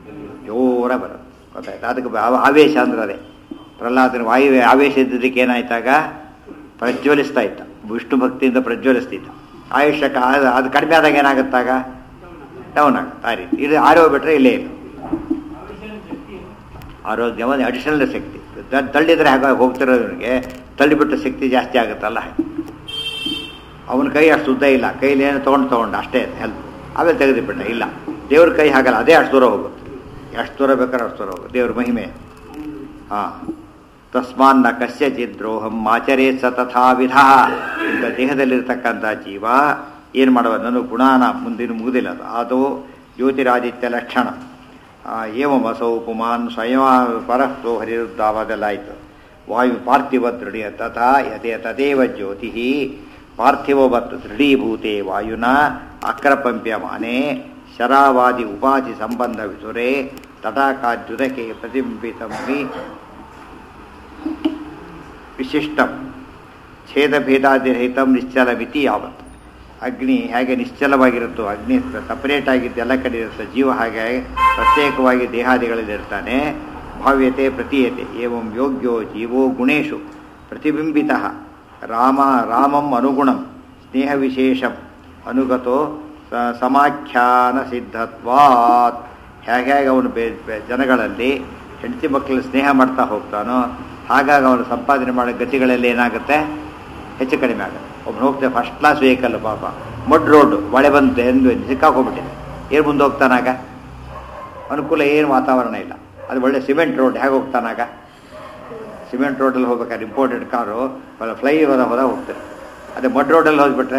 ಜೋರ ಬರುತ್ತೆ ಗೊತ್ತಾಯ್ತು ಅದಕ್ಕೆ ಬ- ಆವೇಶ ಅಂದ್ರೆ ಅದೇ ಪ್ರಹ್ಲಾದನ ವಾಯು ಆವೇಶ ಇದ್ದಿದ್ದಕ್ಕೆ ಏನಾಯ್ತಾಗ ಪ್ರಜ್ವಲಿಸ್ತಾ ಇದ್ದ ವಿಷ್ಣು ಭಕ್ತಿಯಿಂದ ಪ್ರಜ್ವಲಿಸ್ತಿದ್ದ ಆಯುಷ್ಯ ಕ- ಅದು ಅದು ಕಡಿಮೆ ಆದಾಗ ಏನಾಗುತ್ತಾಗ ಡೌನ್ ಆಗುತ್ತೆ ಆ ರೀತಿ ಇದು ಆರೋಗ್ಯ ಇಲ್ಲೇ ಇಲ್ಲ ಆರೋಗ್ಯ ಒಂದು ಅಡಿಷನಲ್ ಶಕ್ತಿ ದ- ತಳ್ಳಿದ್ರೆ ಹಾಗೆ ಹೋಗ್ತಿರೋದನಿಗೆ ತಳ್ಳಿಬಿಟ್ಟ ಶಕ್ತಿ ಜಾಸ್ತಿ ಆಗುತ್ತಲ್ಲ ಅವನ ಕೈ ಅಷ್ಟು ಉದ್ದ ಇಲ್ಲ ಕೈಲಿ ಏನು ತೊಗೊಂಡು ತೊಗೊಂಡು ಅಷ್ಟೇ ಹೆಲ್ಪ್ ಆಮೇಲೆ ತೆಗೆದುಬಿಟ್ಟ ಇಲ್ಲ ದೇವ್ರ ಕೈ ಹಾಗಲ್ಲ ಅದೇ ಅಷ್ಟು ದೂರ ಹೋಗುತ್ತೆ ಎಷ್ಟು ದೂರ ಬೇಕಾದ್ರೆ ಅಷ್ಟು ದೂರ ಹೋಗುತ್ತೆ ದೇವ್ರ ಮಹಿಮೆ ಹಾಂ ತಸ್ಮಾನ್ನ ಕಸ್ಯಚಿತ್ ದ್ರೋಹಂ ಆಚರೇ ಸ ತಥಾ ವಿಧ ಇಂಥ ದೇಹದಲ್ಲಿರ್ತಕ್ಕಂಥ ಜೀವ ಏನು ಮಾಡುವ ನಾನು ಗುಣಾನ ಮುಂದಿನ ಮುಗುದಿಲ್ಲ ಅದು ಅದು ಜ್ಯೋತಿರಾದಿತ್ಯ ಲಕ್ಷಣ ಆ, ಏವಂ ಅಸೌ ಪುಮಾನ್ ಸ್ವಯಂ ಪರಸ್ತು ಹರಿರುದ್ದಾವದೆಲ್ಲ ಆಯಿತು ವಾಯು ಪಾರ್ಥಿವ ದೃಢಿ ತಥಾ ಯದೇ ತದೇವ ಜ್ಯೋತಿ ಪಾರ್ಥಿವವತ್ ದೃಢೀಭೂತೆ ವಾಯುನ ಅಕ್ರಪಂಪ್ಯಮಾನೆ ಶರಾವಾದಿ ಉಪಾಧಿ ಸಂಬಂಧ ವಿಸುರೆ ತಟಾಕಾದ್ಯುದಕೆ ಪ್ರತಿಬಿಂಬಿತಂ ವಿ ವಿಶಿಷ್ಟಂ ಛೇದಭೇದಾದಿರಹಿತಂ ನಿಶ್ಚಲಮಿತಿ ಯಾವತ್ತು ಅಗ್ನಿ ಹೇಗೆ ನಿಶ್ಚಲವಾಗಿರುತ್ತೋ ಅಗ್ನಿ ಸಪರೇಟ್ ಆಗಿದ್ದು ಎಲ್ಲ ಕಡೆ ಇರುತ್ತೆ ಜೀವ ಹಾಗೆ ಪ್ರತ್ಯೇಕವಾಗಿ ದೇಹಾದಿಗಳಲ್ಲಿ ಇರ್ತಾನೆ ಭಾವ್ಯತೆ ಪ್ರತೀಯತೆ ಏವಂ ಯೋಗ್ಯೋ ಜೀವೋ ಗುಣೇಶು ಪ್ರತಿಬಿಂಬಿತ ರಾಮ ರಾಮಂ ಅನುಗುಣಂ ಸ್ನೇಹ ವಿಶೇಷಂ ಅನುಗತೋ ಸ- ಸಮಾಖ್ಯಾನ ಸಿದ್ಧತ್ವಾತ್ ಹೇಗೆ ಹೇಗೆ ಅವನು ಬೇ ಬೇ- ಜನಗಳಲ್ಲಿ ಹೆಂಡತಿ ಮಕ್ಕಳು ಸ್ನೇಹ ಮಾಡ್ತಾ ಹೋಗ್ತಾನೋ ಹಾಗಾಗಿ ಅವನು ಸಂಪಾದನೆ ಮಾಡೋ ಗತಿಗಳಲ್ಲಿ ಏನಾಗುತ್ತೆ ಹೆಚ್ಚು ಕಡಿಮೆ ಆಗುತ್ತೆ ಒಬ್ಬನು ಹೋಗ್ತೇವೆ ಫಸ್ಟ್ ಕ್ಲಾಸ್ ವೆಹಿಕಲ್ ಪಾಪ ಮಡ್ ರೋಡ್ ಮಳೆ ಬಂತು ಎಂದು ಸಿಕ್ಕಾಕೊಂಡ್ಬಿಟ್ಟಿದೆ ಏನು ಮುಂದೆ ಹೋಗ್ತಾನಾಗ ಅನುಕೂಲ ಏನು ವಾತಾವರಣ ಇಲ್ಲ ಅದು ಒಳ್ಳೆ ಸಿಮೆಂಟ್ ರೋಡ್ ಹೇಗೆ ಹೋಗ್ತಾನಾಗ ಸಿಮೆಂಟ್ ರೋಡಲ್ಲಿ ಹೋಗ್ಬೇಕಾದ್ರೆ ಇಂಪೋರ್ಟೆಡ್ ಕಾರು ಫ್ಲೈ ಹೋದ ಹೋದ ಹೋಗ್ತಾರೆ ಅದೇ ಮಡ್ ರೋಡಲ್ಲಿ ಹೋಗ್ಬಿಟ್ರೆ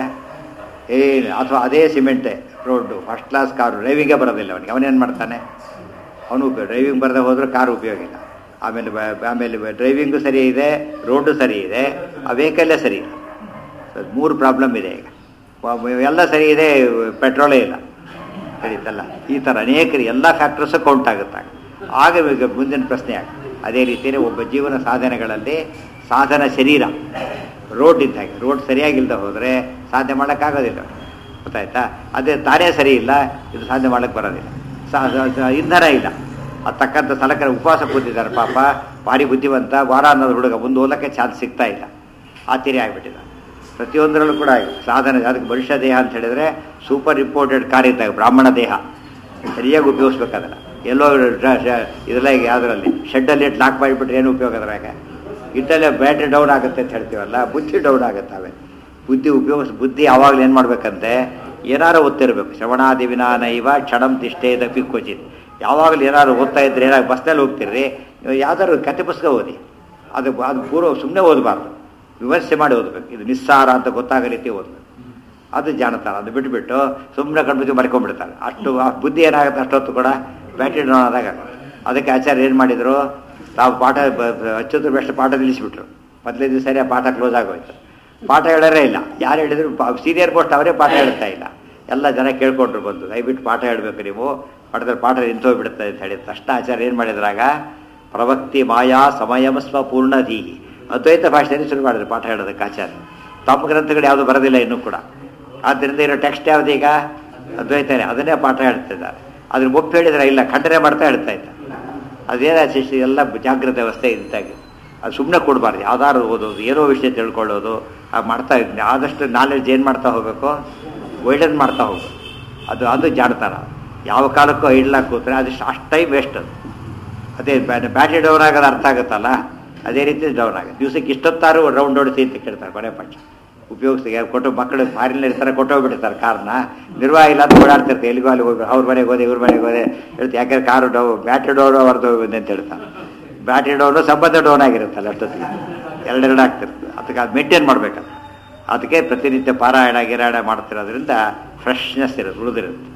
ಏನು ಅಥವಾ ಅದೇ ಸಿಮೆಂಟೇ ರೋಡು ಫಸ್ಟ್ ಕ್ಲಾಸ್ ಕಾರು ಡ್ರೈವಿಂಗೇ ಬರೋದಿಲ್ಲ ಅವನಿಗೆ ಅವನೇನು ಮಾಡ್ತಾನೆ ಅವನು ಡ್ರೈವಿಂಗ್ ಬರದೆ ಹೋದ್ರೆ ಕಾರು ಉಪಯೋಗ ಇಲ್ಲ ಆಮೇಲೆ ಬ- ಆಮೇಲೆ ಡ್ರೈವಿಂಗು ಸರಿ ಇದೆ ರೋಡು ಸರಿ ಇದೆ ಆ ವೆಹಿಕಲ್ಲೇ ಸರಿ ಇಲ್ಲ ಅದು ಮೂರು ಪ್ರಾಬ್ಲಮ್ ಇದೆ ಈಗ ವ- ಎಲ್ಲ ಸರಿ ಇದೆ ಪೆಟ್ರೋಲೇ ಇಲ್ಲ ಸರಿತಲ್ಲ ಈ ಥರ ಅನೇಕರು ಎಲ್ಲ ಫ್ಯಾಕ್ಟರ್ಸು ಕೌಂಟ್ ಆಗುತ್ತೆ ಆಗ ಈಗ ಮುಂದಿನ ಪ್ರಶ್ನೆ ಆಗ ಅದೇ ರೀತಿಯೇ ಒಬ್ಬ ಜೀವನ ಸಾಧನೆಗಳಲ್ಲಿ ಸಾಧನ ಶರೀರ ರೋಡ್ ಇದ್ದ ರೋಡ್ ಸರಿಯಾಗಿಲ್ಲದೆ ಹೋದರೆ ಸಾಧನೆ ಮಾಡೋಕ್ಕಾಗೋದಿಲ್ಲ ಗೊತ್ತಾಯ್ತಾ ಅದೇ ತಾನೇ ಸರಿ ಇಲ್ಲ ಇದು ಸಾಧನೆ ಮಾಡೋಕ್ಕೆ ಬರೋದಿಲ್ಲ ಸಾ- ಸಾ- ಸಾ- ಇಂಧನ ಇಲ್ಲ ಅದು ತಕ್ಕಂಥ ಸಲಕರ ಉಪವಾಸ ಕೂತಿದ್ದಾರೆ ಪಾಪ ಭಾರಿ ಬುದ್ಧಿವಂತ ವಾರ ಅನ್ನೋದು ಹುಡುಗ ಮುಂದೆ ಓದಕ್ಕೆ ಚಾನ್ಸ್ ಸಿಗ್ತಾ ಇಲ್ಲ ಆ ತಿರಿ ಆಗಿಬಿಟ್ಟಿದೆ ಪ್ರತಿಯೊಂದರಲ್ಲೂ ಕೂಡ ಸಾಧನೆ ಅದಕ್ಕೆ ಮನುಷ್ಯ ದೇಹ ಅಂತ ಹೇಳಿದ್ರೆ ಸೂಪರ್ ಇಂಪೋರ್ಟೆಡ್ ಕಾರ್ ಇದ್ದಾಗ ಬ್ರಾಹ್ಮಣ ದೇಹ ಸರಿಯಾಗಿ ಉಪಯೋಗಿಸ್ಬೇಕು ಅದನ್ನು ಎಲ್ಲೋ ಡ್ರ- ಶ- ಇದೆಲ್ಲ ಈಗ ಯಾವುದರಲ್ಲಿ ಶೆಡ್ಡಲ್ಲಿ ಇಟ್ಟು ಲಾಕ್ ಮಾಡಿಬಿಟ್ರೆ ಏನು ಉಪಯೋಗ ಅದ್ರಾಗ ಇಟ್ಟಲ್ಲೇ ಬ್ಯಾಟ್ರಿ ಡೌನ್ ಆಗುತ್ತೆ ಅಂತ ಹೇಳ್ತೀವಲ್ಲ ಬುದ್ಧಿ ಡೌನ್ ಆಗುತ್ತೆ ಅವೇ ಬುದ್ಧಿ ಉಪಯೋಗಿಸ್ ಬುದ್ಧಿ ಯಾವಾಗಲೂ ಏನು ಮಾಡ್ಬೇಕಂತೆ ಏನಾರು ಓದ್ತಿರ್ಬೇಕು ಶ್ರವಣಾದಿ ವಿನಾನೈವ ಕ್ಷಣಂ ತಿಷ್ಟೇದ ಪಿಕ್ಕೋಚಿತ್ ಯಾವಾಗಲೂ ಏನಾದ್ರು ಓದ್ತಾ ಇದ್ರೆ ಏನಾದ್ರು ಬಸ್ನಲ್ಲಿ ಹೋಗ್ತಿರ್ರಿ ಯಾವ್ದಾದ್ರು ಕತೆ ಪುಸ್ತಕ ಓದಿ ಅದು ಅದು ಪೂರ್ವ ಸುಮ್ಮನೆ ಓದಬಾರ್ದು ವಿಮರ್ಶೆ ಮಾಡಿ ಓದಬೇಕು ಇದು ನಿಸ್ಸಾರ ಅಂತ ಗೊತ್ತಾಗೋ ರೀತಿ ಓದಬೇಕು ಅದು ಜಾಣತಾರ ಅದು ಬಿಟ್ಬಿಟ್ಟು ಸುಮ್ಮನೆ ಕಣ್ಬಿಟ್ಟು ಮರ್ಕೊಂಡ್ಬಿಡ್ತಾರೆ ಅಷ್ಟು ಆ ಬುದ್ಧಿ ಏನಾಗುತ್ತೆ ಅಷ್ಟೊತ್ತು ಕೂಡ ಬ್ಯಾಟ್ರಿ ಡೌನ್ ಆದಾಗ ಅದಕ್ಕೆ ಆಚಾರ್ಯ ಏನು ಮಾಡಿದರು ತಾವು ಪಾಠ ಹಚ್ಚೋದ್ರ ಬೆಸ್ಟ್ ಪಾಠ ನಿಲ್ಲಿಸ್ಬಿಟ್ರು ಮೊದಲೇ ದಿವಸ ಸರಿ ಆ ಪಾಠ ಕ್ಲೋಸ್ ಆಗೋಯ್ತು ಪಾಠ ಹೇಳೋರೇ ಇಲ್ಲ ಯಾರು ಹೇಳಿದ್ರು ಸೀನಿಯರ್ ಪೋಸ್ಟ್ ಅವರೇ ಪಾಠ ಹೇಳ್ತಾ ಇಲ್ಲ ಎಲ್ಲ ಜನ ಕೇಳ್ಕೊಂಡ್ರು ಬಂದು ದಯವಿಟ್ಟು ಪಾಠ ಹೇಳಬೇಕು ನೀವು ಪಾಠದಲ್ಲಿ ಪಾಠ ನಿಂತೋಗ್ಬಿಡುತ್ತೆ ಅಂತ ಹೇಳಿ ತಕ್ಷಣ ಆಚಾರ್ಯ ಏನು ಮಾಡಿದ್ರಾಗ ಪ್ರವಕ್ತಿ ಮಾಯಾ ಸಮಯಂ ಸ್ವ ಪೂರ್ಣಧೀಹಿ ಅದ್ವೈತ ಭಾಷೆಯಲ್ಲಿ ಶುರು ಮಾಡಿದ್ರು ಪಾಠ ಹೇಳೋದಕ್ಕೆ ಆಚಾರ್ಯ ತಮ್ಮ ಗ್ರಂಥಗಳು ಯಾವುದು ಬರೋದಿಲ್ಲ ಇನ್ನೂ ಕೂಡ ಆದ್ದರಿಂದ ಇರೋ ಟೆಕ್ಸ್ಟ್ ಯಾವುದೀಗ ಅದ್ವೈತನೇ ಅದನ್ನೇ ಪಾಠ ಹೇಳ್ತಿದ್ದಾರೆ ಅದ್ರ ಒಪ್ಪು ಹೇಳಿದ್ರೆ ಇಲ್ಲ ಖಂಡನೆ ಮಾಡ್ತಾ ಹೇಳ್ತಾ ಇದ್ದ ಅದೇನ ಶಿಷ್ಯ ಎಲ್ಲ ಜಾಗೃತ ವ್ಯವಸ್ಥೆ ಇದ್ದಾಗೆ ಅದು ಸುಮ್ಮನೆ ಕೊಡಬಾರ್ದು ಯಾವ್ದಾದ್ರು ಓದೋದು ಏನೋ ವಿಷಯ ತಿಳ್ಕೊಳ್ಳೋದು ಆ ಮಾಡ್ತಾ ಇದ್ದೆ ಆದಷ್ಟು ನಾಲೆಡ್ಜ್ ಏನು ಮಾಡ್ತಾ ಹೋಗಬೇಕು ವೈಡನ್ ಮಾಡ್ತಾ ಹೋಗ್ಬೇಕು ಅದು ಅದು ಜಾಡ್ತಾರ ಯಾವ ಕಾಲಕ್ಕೂ ಐಡ್ಲಾಕ್ ಕೂತ್ರೆ ಅದಷ್ಟು ಅಷ್ಟು ಟೈಮ್ ವೇಸ್ಟ್ ಅದು ಅದೇ ಬ್ಯಾಟ್ರಿ ಡೌನ್ ಆಗೋದು ಅರ್ಥ ಆಗುತ್ತಲ್ಲ ಅದೇ ರೀತಿ ಡೌನ್ ಆಗುತ್ತೆ ದಿವಸಕ್ಕೆ ಇಷ್ಟೊತ್ತಾರು ರೌಂಡ್ ಹೊಡಿಸಿ ಅಂತ ಕೇಳ್ತಾರೆ ಕೊನೆ ಪಕ್ಷ ಉಪಯೋಗಿಸಿ ಕೊಟ್ಟು ಮಕ್ಕಳು ಫಾರಿನ್ ಇರ್ತಾರೆ ಕೊಟ್ಟೋಗ್ಬಿಟ್ಟಿರ್ತಾರೆ ಕಾರ್ನ ನಿರ್ವಾಹ ಇಲ್ಲ ಅಂತ ಓಡಾಡ್ತಿರ್ತಾರೆ ಎಲ್ಲಿಗೂ ಅಲ್ಲಿ ಹೋಗಿ ಅವ್ರ ಮನೆಗೆ ಹೋದೆ ಇವ್ರ ಮನೆಗೆ ಹೋದೆ ಹೇಳ್ತು ಯಾಕಂದ್ರೆ ಕಾರು ಡೌ ಬ್ಯಾಟ್ರಿ ಡೌನ್ ಹೊರದು ಹೋಗಿದೆ ಅಂತ ಹೇಳ್ತಾರೆ ಬ್ಯಾಟ್ರಿ ಡೌನು ಸಂಬಂಧ ಡೌನ್ ಆಗಿರುತ್ತಲ್ಲ ಅಷ್ಟೊತ್ತಿಗೆ ಎರಡೆರಡು ಆಗ್ತಿರ್ತದೆ ಅದಕ್ಕೆ ಅದು ಮೇಂಟೈನ್ ಮಾಡ್ಬೇಕಲ್ಲ ಅದಕ್ಕೆ ಪ್ರತಿನಿತ್ಯ ಪಾರಾಯಣ ಗಿರಾಯಣ ಮಾಡ್ತಿರೋದ್ರಿಂದ ಫ್ರೆಶ್ನೆಸ್ ಇರುತ್ತೆ ಉಳಿದಿರುತ್ತೆ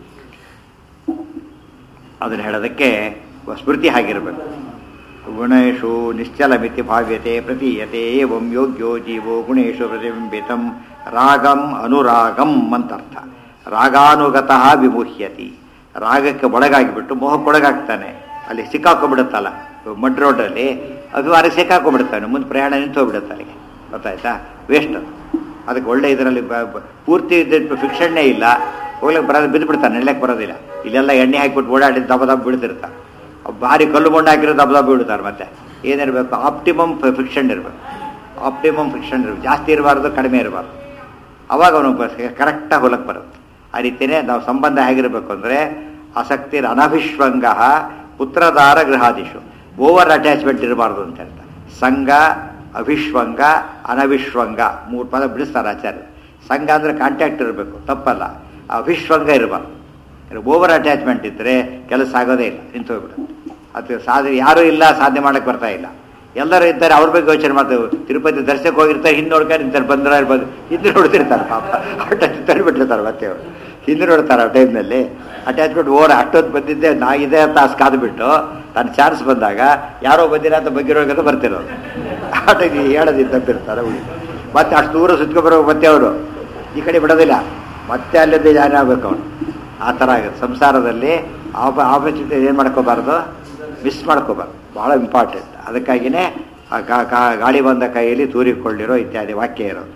ಅದನ್ನು ಹೇಳೋದಕ್ಕೆ ಸ್ಮೃತಿ ಹಾಗಿರಬೇಕು ಗುಣೇಶು ನಿಶ್ಚಲಮಿತಿ ಭಾವ್ಯತೆ ಪ್ರತೀಯತೆ ಏವಂ ಯೋಗ್ಯೋ ಜೀವೋ ಗುಣೇಶು ಪ್ರತಿಬಿಂಬಿತಂ ರಾಗಂ ಅನುರಾಗಂ ಅಂತರ್ಥ ರಾಗಾನುಗತಃ ವಿಮುಹ್ಯತಿ ರಾಗಕ್ಕೆ ಒಳಗಾಗಿಬಿಟ್ಟು ಮೋಹಕ್ಕೊಳಗಾಗ್ತಾನೆ ಅಲ್ಲಿ ಸಿಕ್ಕಾಕೊಂಡ್ಬಿಡುತ್ತಲ್ಲ ಮಡ್ ರೋಡಲ್ಲಿ ಅದು ಅದಕ್ಕೆ ಸಿಕ್ಕಾಕೊಂಡ್ಬಿಡ್ತಾನೆ ಮುಂದೆ ಪ್ರಯಾಣ ನಿಂತು ಹೋಗ್ಬಿಡುತ್ತೆ ಅಲ್ಲಿಗೆ ಗೊತ್ತಾಯ್ತಾ ವೇಸ್ಟ್ ಅದು ಅದಕ್ಕೆ ಒಳ್ಳೆ ಇದರಲ್ಲಿ ಪೂರ್ತಿ ಫಿಕ್ಷನ್ನೇ ಇಲ್ಲ ಹೋಗ್ಲಿಕ್ಕೆ ಬರೋದು ಬಿದ್ದು ಬಿಡ್ತಾನೆ ನೆಡ್ಲಕ್ಕೆ ಬರೋದಿಲ್ಲ ಇಲ್ಲೆಲ್ಲ ಎಣ್ಣೆ ಹಾಕಿಬಿಟ್ಟು ಓಡಾಡಿ ದಬ ದಬ ಬಿಡ್ತಿರ್ತಾನೆ ಭಾರಿ ಕಲ್ಲು ಮೊಂಡು ಹಾಕಿರೋ ದಬ ದಬ ಬಿಡ್ತಾರೆ ಮತ್ತೆ ಏನಿರಬೇಕು ಆಪ್ಟಿಮಮ್ ಫಿಕ್ಷನ್ ಇರಬೇಕು ಆಪ್ಟಿಮಮ್ ಫಿಕ್ಷನ್ ಇರಬೇಕು ಜಾಸ್ತಿ ಇರಬಾರ್ದು ಕಡಿಮೆ ಇರಬಾರ್ದು ಅವಾಗ ಅವನು ಕರೆಕ್ಟಾಗಿ ಹೊಲಕ್ಕೆ ಬರುತ್ತೆ ಆ ರೀತಿಯೇ ನಾವು ಸಂಬಂಧ ಹೇಗಿರಬೇಕು ಅಂದರೆ ಆಸಕ್ತಿರ ಅನಭಿಶ್ವಂಗ ಪುತ್ರದಾರ ಗೃಹಾದಿಶು ಓವರ್ ಅಟ್ಯಾಚ್ಮೆಂಟ್ ಇರಬಾರ್ದು ಅಂತ ಹೇಳ್ತಾರೆ ಸಂಘ ಅಭಿಶ್ವಂಗ ಅನವಿಶ್ವಂಗ ಮೂರು ಪದ ಬಿಡಿಸ್ತಾರೆ ಆಚಾರ್ಯ ಸಂಘ ಅಂದರೆ ಕಾಂಟ್ಯಾಕ್ಟ್ ಇರಬೇಕು ತಪ್ಪಲ್ಲ ಅಭಿಶ್ವಂಗ ಇರಬಾರ್ದು ಓವರ್ ಅಟ್ಯಾಚ್ಮೆಂಟ್ ಇದ್ದರೆ ಕೆಲಸ ಆಗೋದೇ ಇಲ್ಲ ನಿಂತು ಹೋಗ್ಬಿಡುತ್ತೆ ಅದು ಸಾಧನೆ ಯಾರೂ ಇಲ್ಲ ಸಾಧನೆ ಮಾಡಕ್ಕೆ ಬರ್ತಾ ಇಲ್ಲ ಎಲ್ಲರೂ ಇದ್ದಾರೆ ಅವ್ರ ಬಗ್ಗೆ ಯೋಚನೆ ಮಾಡ್ತೇವೆ ತಿರುಪತಿ ದರ್ಶನಕ್ಕೆ ಹೋಗಿರ್ತಾರೆ ಹಿಂದೆ ನೋಡ್ಕೊಂಡು ನಿಂತಾರೆ ಬಂದ್ರೆ ಇರ್ಬೋದು ಹಿಂದೆ ನೋಡ್ತಿರ್ತಾರೆ ಪಾಪ ಅಟ್ಯಾಚ್ ತಳ್ಳಿಬಿಟ್ಟಿರ್ತಾರೆ ಮತ್ತೆ ಅವರು ಹಿಂದೆ ನೋಡ್ತಾರೆ ಆ ಟೈಮ್ನಲ್ಲಿ ಅಟ್ಯಾಚ್ಮೆಂಟ್ ಓವರ್ ಅಷ್ಟೊತ್ತು ಬಂದಿದ್ದೆ ನಾ ಇದೆ ಅಂತ ತಾಸು ಕಾದ್ಬಿಟ್ಟು ತನ್ನ ಚಾನ್ಸ್ ಬಂದಾಗ ಯಾರೋ ಬಂದಿರ ಅಂತ ಬಗ್ಗಿರೋಗಂತ ಬರ್ತಿರೋದು ಆ ಟೈಮ್ ಹೇಳೋದು ತಪ್ಪಿರ್ತಾರೆ ಉಳಿ ಮತ್ತೆ ಅಷ್ಟು ದೂರ ಸುತ್ಕೊಬರೋ ಮತ್ತೆ ಅವರು ಈ ಕಡೆ ಬಿಡೋದಿಲ್ಲ ಮತ್ತೆ ಅಲ್ಲಿಂದ ಜಾಯ್ನ್ ಆಗ್ಬೇಕು ಅವನು ಆ ಥರ ಆಗುತ್ತೆ ಸಂಸಾರದಲ್ಲಿ ಆಪ ಆಪರ್ಚುನಿಟಿ ಏನು ಮಾಡ್ಕೋಬಾರ್ದು ಮಿಸ್ ಮಾಡ್ಕೋಬಾರ್ದು ಭಾಳ ಇಂಪಾರ್ಟೆಂಟ್ ಅದಕ್ಕಾಗಿಯೇ ಆ ಗಾ- ಗಾ- ಗಾಳಿ ಬಂದ ಕೈಯಲ್ಲಿ ತೂರಿಕೊಳ್ಳಿರೋ ಇತ್ಯಾದಿ ವಾಕ್ಯ ಇರೋದು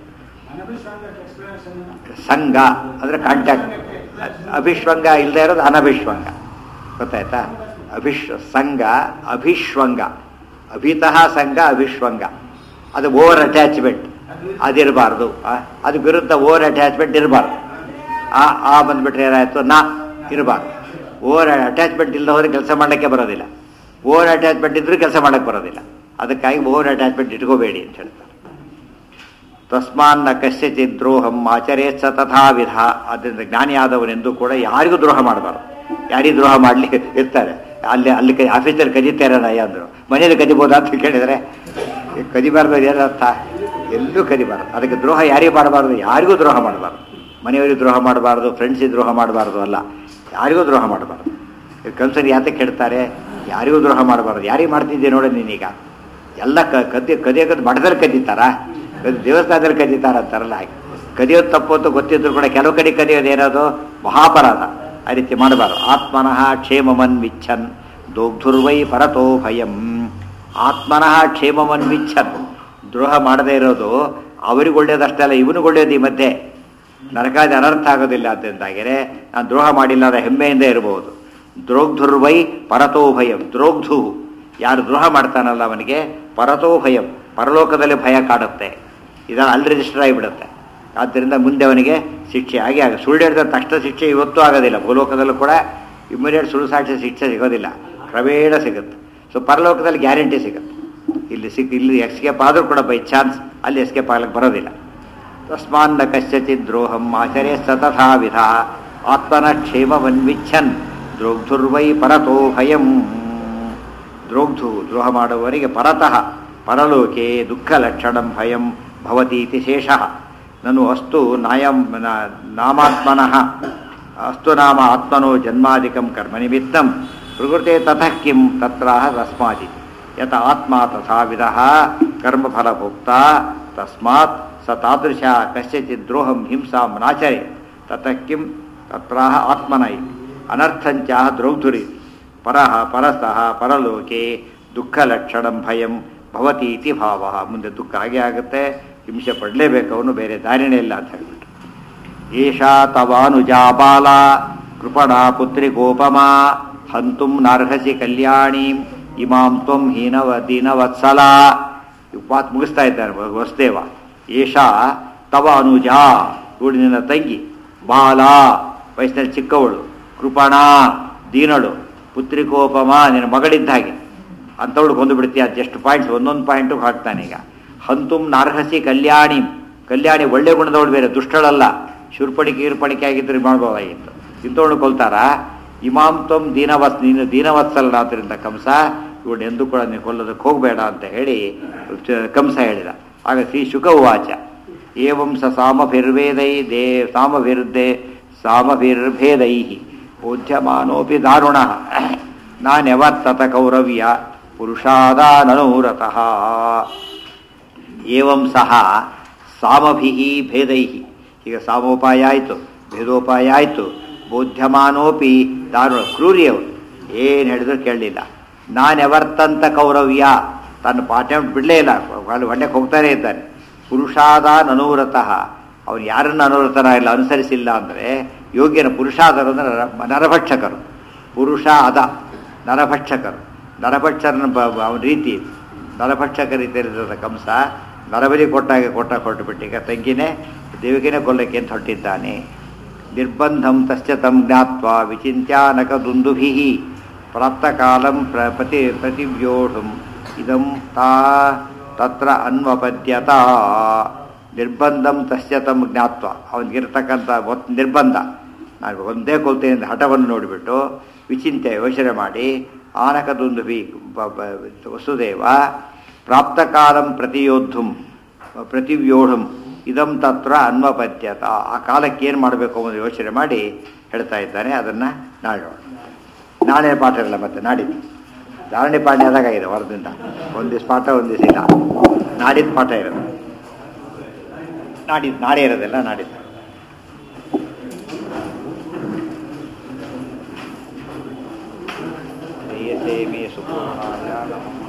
ಸಂಘ ಅಂದರೆ ಕಾಂಟ್ಯಾಕ್ಟ್ ಅಭಿಶ್ವಂಗ ಇಲ್ಲದೆ ಇರೋದು ಅನಭಿಶ್ವಂಗ ಗೊತ್ತಾಯ್ತಾ ಅಭಿಶ್ವ ಸಂಘ ಅಭಿಶ್ವಂಗ ಅಭಿತಃ ಸಂಘ ಅಭಿಶ್ವಂಗ ಅದು ಓವರ್ ಅಟ್ಯಾಚ್ಮೆಂಟ್ ಅದಿರಬಾರ್ದು ಅದು ವಿರುದ್ಧ ಓವರ್ ಅಟ್ಯಾಚ್ಮೆಂಟ್ ಇರಬಾರ್ದು ಆ ಆ ಬಂದ್ಬಿಟ್ರೆ ಏನಾಯ್ತು ನಾ ಇರಬಾರ್ದು ಓವರ್ ಅಟ್ಯಾಚ್ಮೆಂಟ್ ಇಲ್ಲದ ಹೋದ್ರೆ ಕೆಲಸ ಮಾಡಲಿಕ್ಕೆ ಬರೋದಿಲ್ಲ ಓವರ್ ಅಟ್ಯಾಚ್ಮೆಂಟ್ ಇದ್ರೂ ಕೆಲಸ ಮಾಡಕ್ಕೆ ಬರೋದಿಲ್ಲ ಅದಕ್ಕಾಗಿ ಓವರ್ ಅಟ್ಯಾಚ್ಮೆಂಟ್ ಇಟ್ಕೋಬೇಡಿ ಅಂತ ಹೇಳ್ತಾರೆ ತಸ್ಮಾನ್ನ ಕಶ್ಯಚಿತ್ ದ್ರೋಹಂ ಆಚರೇತ್ ಸ ತಥಾ ವಿಧ ಅದರಿಂದ ಜ್ಞಾನಿಯಾದವನೆಂದು ಕೂಡ ಯಾರಿಗೂ ದ್ರೋಹ ಮಾಡಬಾರ್ದು ಯಾರಿಗೂ ದ್ರೋಹ ಮಾಡಲಿ ಇರ್ತಾರೆ ಅಲ್ಲಿ ಅಲ್ಲಿ ಕೈ ಆಫೀಸಲ್ಲಿ ಕದೀತಾರೆ ನಯ್ಯ ಅಂದರು ಮನೇಲಿ ಕದಿಬೋದಾ ಅಂತ ಕೇಳಿದರೆ ಈ ಕದಿಬಾರ್ದು ಏನರ್ಥ ಎಲ್ಲೂ ಕದಿಬಾರ್ದು ಅದಕ್ಕೆ ದ್ರೋಹ ಯಾರಿಗೂ ಮಾಡಬಾರ್ದು ಯಾರಿಗೂ ದ್ರೋಹ ಮಾಡಬಾರ್ದು ಮನೆಯವರಿಗೆ ದ್ರೋಹ ಮಾಡಬಾರ್ದು ಫ್ರೆಂಡ್ಸಿಗೆ ದ್ರೋಹ ಮಾಡಬಾರ್ದು ಅಲ್ಲ ಯಾರಿಗೂ ದ್ರೋಹ ಮಾಡಬಾರ್ದು ಕನ್ಸನ್ ಯಾತಕ್ಕೆ ಕೆಡ್ತಾರೆ ಯಾರಿಗೂ ದ್ರೋಹ ಮಾಡಬಾರ್ದು ಯಾರಿಗೆ ಮಾಡ್ತಿದ್ದೆ ನೋಡಿ ನೀನೀಗ ಎಲ್ಲ ಕ ಕದ್ದಿ ಕದಿಯೋದು ಮಠದಲ್ಲಿ ಕದೀತಾರಾ ಕದ್ ದೇವಸ್ಥಾನದಲ್ಲಿ ಕದೀತಾರ ಅಂತಾರಲ್ಲ ಹಾಗೆ ಕದಿಯೋದು ತಪ್ಪು ಅಂತ ಗೊತ್ತಿದ್ರು ಕೂಡ ಕೆಲವು ಕಡೆ ಕದಿಯೋದು ಏನದು ಮಹಾಪರಾಧ ಆ ರೀತಿ ಮಾಡಬಾರ್ದು ಆತ್ಮನಃ ಕ್ಷೇಮಮನ್ ವಿಚ್ಛನ್ ದೋಗ್ಧುರ್ವೈ ಪರತೋ ಭಯಂ ಆತ್ಮನಃ ಕ್ಷೇಮಮನ್ ವಿಚ್ಛನ್ ದ್ರೋಹ ಮಾಡದೇ ಇರೋದು ಅವರಿಗೆ ಒಳ್ಳೇದಷ್ಟೇ ಅಲ್ಲ ಇವನಿಗೆ ಒಳ್ಳೇದು ಈ ಮಧ್ಯೆ ನರಕಾದಿ ಅನರ್ಥ ಆಗೋದಿಲ್ಲ ಅಂತಂದಾಗಿರೆ ನಾನು ದ್ರೋಹ ಮಾಡಿಲ್ಲ ಅದರ ಹೆಮ್ಮೆಯಿಂದ ಇರಬಹುದು ದ್ರೋಗ್ಧುರ್ವೈ ಪರತೋ ಭಯಂ ದ್ರೋಗ್ಧು ಯಾರು ದ್ರೋಹ ಮಾಡ್ತಾನಲ್ಲ ಅವನಿಗೆ ಪರತೋ ಭಯಂ ಪರಲೋಕದಲ್ಲಿ ಭಯ ಕಾಡುತ್ತೆ ಇದನ್ನು ಅಲ್ಲಿ ರಿಜಿಸ್ಟರ್ ಆಗಿಬಿಡುತ್ತೆ ಆದ್ದರಿಂದ ಮುಂದೆ ಅವನಿಗೆ ಶಿಕ್ಷೆ ಆಗಿ ಆಗ ಸುಳ್ಳು ಹೇಳಿದ ತಕ್ಷಣ ಶಿಕ್ಷೆ ಇವತ್ತೂ ಆಗೋದಿಲ್ಲ ಭೂಲೋಕದಲ್ಲೂ ಕೂಡ ಇಮ್ಮಿಡಿಯೇಟ್ ಸುಳ್ಳು ಸಾಕ್ಷಿ ಶಿಕ್ಷೆ ಸಿಗೋದಿಲ್ಲ ಕ್ರಮೇಣ ಸಿಗುತ್ತೆ ಸೊ ಪರಲೋಕದಲ್ಲಿ ಗ್ಯಾರಂಟಿ ಸಿಗುತ್ತೆ ಇಲ್ಲಿ ಸಿಕ್ ಇಲ್ಲಿ ಎಸ್ಕೇಪ್ ಆದರೂ ಕೂಡ ಬೈ ಚಾನ್ಸ್ ಅಲ್ಲಿ ಎಸ್ಕೇಪ್ ಆಗ್ಲಿಕ್ಕೆ ಬರೋದಿಲ್ಲ ತಸ್ಮಾನ್ನ ಕಶ್ಚಿತ್ ದ್ರೋಹಂ ಆಚರ್ಯ ಸತಥಾ ವಿಧ ಆತ್ಮನ ಕ್ಷೇಮವನ್ವಿಚ್ಛನ್ ದ್ರೋಗ್ಧುರ್ವೈ ಪರತೋ ಭಯಂ ದ್ರೋಗ್ಧು ದ್ರೋಹ ಮಾಡುವವರಿಗೆ ಪರತಃ ಪರಲೋಕೆ ದುಃಖ ಲಕ್ಷಣಂ ಭಯಂ ಭವತೀತಿ ಶೇಷಃ ನನು ಅಸ್ತು ನಾಯಂ ನ- ನಾಮಾತ್ಮನಃ ಅಸ್ತು ನಾಮ ಆತ್ಮನೋ ಜನ್ಮಾದಿಕಂ ಕರ್ಮನಿಮಿತ್ತಂ ಪ್ರಕೃತೆ ತತಃ ಕಿಂ ತತ್ರ ತಸ್ಮಾದಿ ಯತ ಆತ್ಮ ತಥಾ ವಿಧಃ ಕರ್ಮಫಲಭೋಕ್ತ ತಸ್ಮಾತ್ ಸ ತಾದೃಶ ಕಸ್ಯಚಿತ್ ದ್ರೋಹಂ ಹಿಂಸಾಂ ನಾಚರೆ ತತಃ ಕಿಂ ತತ್ರ ಆತ್ಮನ ಇತಿ ಅನರ್ಥಂಚ ದ್ರೌಧುರಿ ಪರಃ ಪರಸಃ ಪರಲೋಕೆ ದುಃಖ ಲಕ್ಷಣಂ ಭಯಂ ಭವತಿ ಇತಿ ಭಾವ ಮುಂದೆ ದುಃಖ ಹಾಗೆ ಆಗುತ್ತೆ ಹಿಂಸೆ ಪಡಲೇಬೇಕು ಅವನು ಬೇರೆ ದಾರಿನೇ ಇಲ್ಲ ಅಂತ ಹೇಳ್ಬಿಟ್ಟು ಏಷಾ ತವಾನುಜಾ ಬಾಲ ಕೃಪಣಾ ಪುತ್ರಿ ಗೋಪಮಾ ಹಂತುಂ ನಾರ್ಹಸಿ ಕಲ್ಯಾಣೀಂ ಇಮಾಂ ತ್ವಂ ಹೀನವ ದೀನವತ್ಸಲ ಇವ್ ಮಾತು ಮುಗಿಸ್ತಾ ಇದ್ದಾರೆ ವ- ವಸುದೇವ ಏಷಾ ತವ ಅನುಜಾ ಇವಳು ನಿನ್ನ ತಂಗಿ ಬಾಲ ವಯಸ್ಸಿನಲ್ಲಿ ಚಿಕ್ಕವಳು ಕೃಪಣಾ ದೀನಳು ಪುತ್ರಿಕೋಪಮ ನಿನ್ನ ಮಗಳಿದ್ದ ಹಾಗೆ ಅಂಥವಳು ಕೊಂದು ಬಿಡ್ತೀಯ ಜಸ್ಟ್ ಪಾಯಿಂಟ್ಸ್ ಒಂದೊಂದು ಪಾಯಿಂಟು ಹಾಕ್ತಾನೆ ಈಗ ಹಂತುಂ ನಾರ್ಹಸಿ ಕಲ್ಯಾಣಿ ಕಲ್ಯಾಣಿ ಒಳ್ಳೆ ಗುಣದವಳು ಬೇರೆ ದುಷ್ಟಳಲ್ಲ ಶೂರ್ಪಣಿಕೆ ಗೀರ್ಪಣಿಕೆ ಆಗಿದ್ರೆ ಮಾಡ್ಬೋದಾಗಿತ್ತು ಇಂಥವಳು ಕೊಲ್ತಾರ ಇಮಾಂ ತ್ವಂ ದೀನವತ್ಸ ನೀನು ದೀನವತ್ಸಲನಾದ್ರಿಂದ ಕಂಸ ಇವಳು ಎಂದೂ ಕೂಡ ನೀನು ಕೊಲ್ಲೋದಕ್ಕೆ ಹೋಗಬೇಡ ಅಂತ ಹೇಳಿ ಚ- ಕಂಸ ಹೇಳಿದ ಆಗ ಶ್ರೀ ಶುಕ ಉವಾಚ ಏವಂ ಸ ಸಾಮಭಿರ್ವೇದೈ ದೇ ಸಾಮಭಿರ್ದೇ ಸಾಮಭಿರ್ಭೇದೈ ಬೋಧ್ಯಮಾನೋಪಿ ದಾರುಣ ನಾನೆವತ್ತತ ಕೌರವ್ಯ ಪುರುಷಾದಾನನೂರತಃ ಏವಂ ಸಹ ಸಾಮಭಿ ಭೇದೈ ಈಗ ಸಾಮೋಪಾಯ ಆಯಿತು ಭೇದೋಪಾಯ ಆಯಿತು ಬೋಧ್ಯಮಾನೋಪಿ ದಾರುಣ ಕ್ರೂರಿಯವರು ಏನು ಹೇಳಿದ್ರು ಕೇಳಲಿಲ್ಲ ನಾನೆವರ್ತಂತ ಕೌರವ್ಯ ತನ್ನ ಪಾಠ ಬಿಡಲೇ ಇಲ್ಲ ಅಲ್ಲಿ ಒಳ್ಳೆಗೆ ಹೋಗ್ತಾನೆ ಇದ್ದಾನೆ ಪುರುಷಾದ ಅನೂರತಃ ಅವನು ಯಾರನ್ನು ಅನುರತನ ಇಲ್ಲ ಅನುಸರಿಸಿಲ್ಲ ಅಂದರೆ ಯೋಗ್ಯನ ಪುರುಷಾದರು ಅಂದರೆ ನರ- ನರಭಕ್ಷಕರು ಪುರುಷ ಅದ ನರಭಕ್ಷಕರು ನರಭಕ್ಷರನ ಬ ಬ- ಅವನ ರೀತಿ ನರಭಕ್ಷಕ ರೀತಿಯಲ್ಲಿದ್ದ ಕಂಸ ನರಬಲಿ ಕೊಟ್ಟಾಗ ಕೊಟ್ಟ ಕೊಟ್ಟು ಬಿಟ್ಟೀಗ ತಂಗಿನೇ ದೇವಿಗೆನೇ ಕೊಲ್ಲಕ್ಕೆ ಅಂತ ಹೊರಟಿದ್ದಾನೆ ನಿರ್ಬಂಧಂ ತಸ್ಯ ತಂ ಜ್ಞಾತ್ವಾ ವಿಚಿಂತ್ಯಾನಕ ದುಂದುಭಿ ಪ್ರಾಪ್ತಕಾಲಂ ಪ್ರ ಪ್ರತಿ ಪ್ರತಿವ್ಯೋಢುಂ ಇದಂ ತಾ ತತ್ರ ಅನ್ವಪದ್ಯತ ನಿರ್ಬಂಧಂ ತಸ್ಯ ತಂ ಜ್ಞಾತ್ವ ಅವನಿಗಿರ್ತಕ್ಕಂಥ ಒತ್ ನಿರ್ಬಂಧ ನಾನು ಒಂದೇ ಕೊಲ್ತೇನೆ ಅಂತ ಹಠವನ್ನು ನೋಡಿಬಿಟ್ಟು ವಿಚಿಂತೆ ಯೋಚನೆ ಮಾಡಿ ಆನಕದುಂದುಭಿ ಬ- ಬ- ವಸುದೇವ ಪ್ರಾಪ್ತಕಾಲಂ ಪ್ರತಿಯೋದ್ಧುಂ ಪ್ರತಿವ್ಯೂಢಂ ಇದಂ ತತ್ರ ಅನ್ವಪದ್ಯತ ಆ ಕಾಲಕ್ಕೆ ಏನು ಮಾಡಬೇಕು ಅನ್ನೋದು ಯೋಚನೆ ಮಾಡಿ ಹೇಳ್ತಾ ಇದ್ದಾನೆ ಅದನ್ನು ನಾಳೆ ನೋಡೋಣ. ನಾಳೆ ಪಾಠ ಇರಲ್ಲ ಮತ್ತೆ ನಾಡಿದ್ದು ಧಾರಣೆ ಪಾಠ ಆದಾಗಿದೆ ಹೊರದಿಂದ ಒಂದು ದಿವಸ ಪಾಠ ಒಂದು ದಿವಸ ಇಲ್ಲ ನಾಡಿದ್ದು ಪಾಠ ಇರೋದು ನಾಡಿದ್ದು ನಾಳೆ ಇರೋದಿಲ್ಲ ನಾಡಿದ್ದು ಕ್ರಿಯತೆ ಮೇ ಸುಖ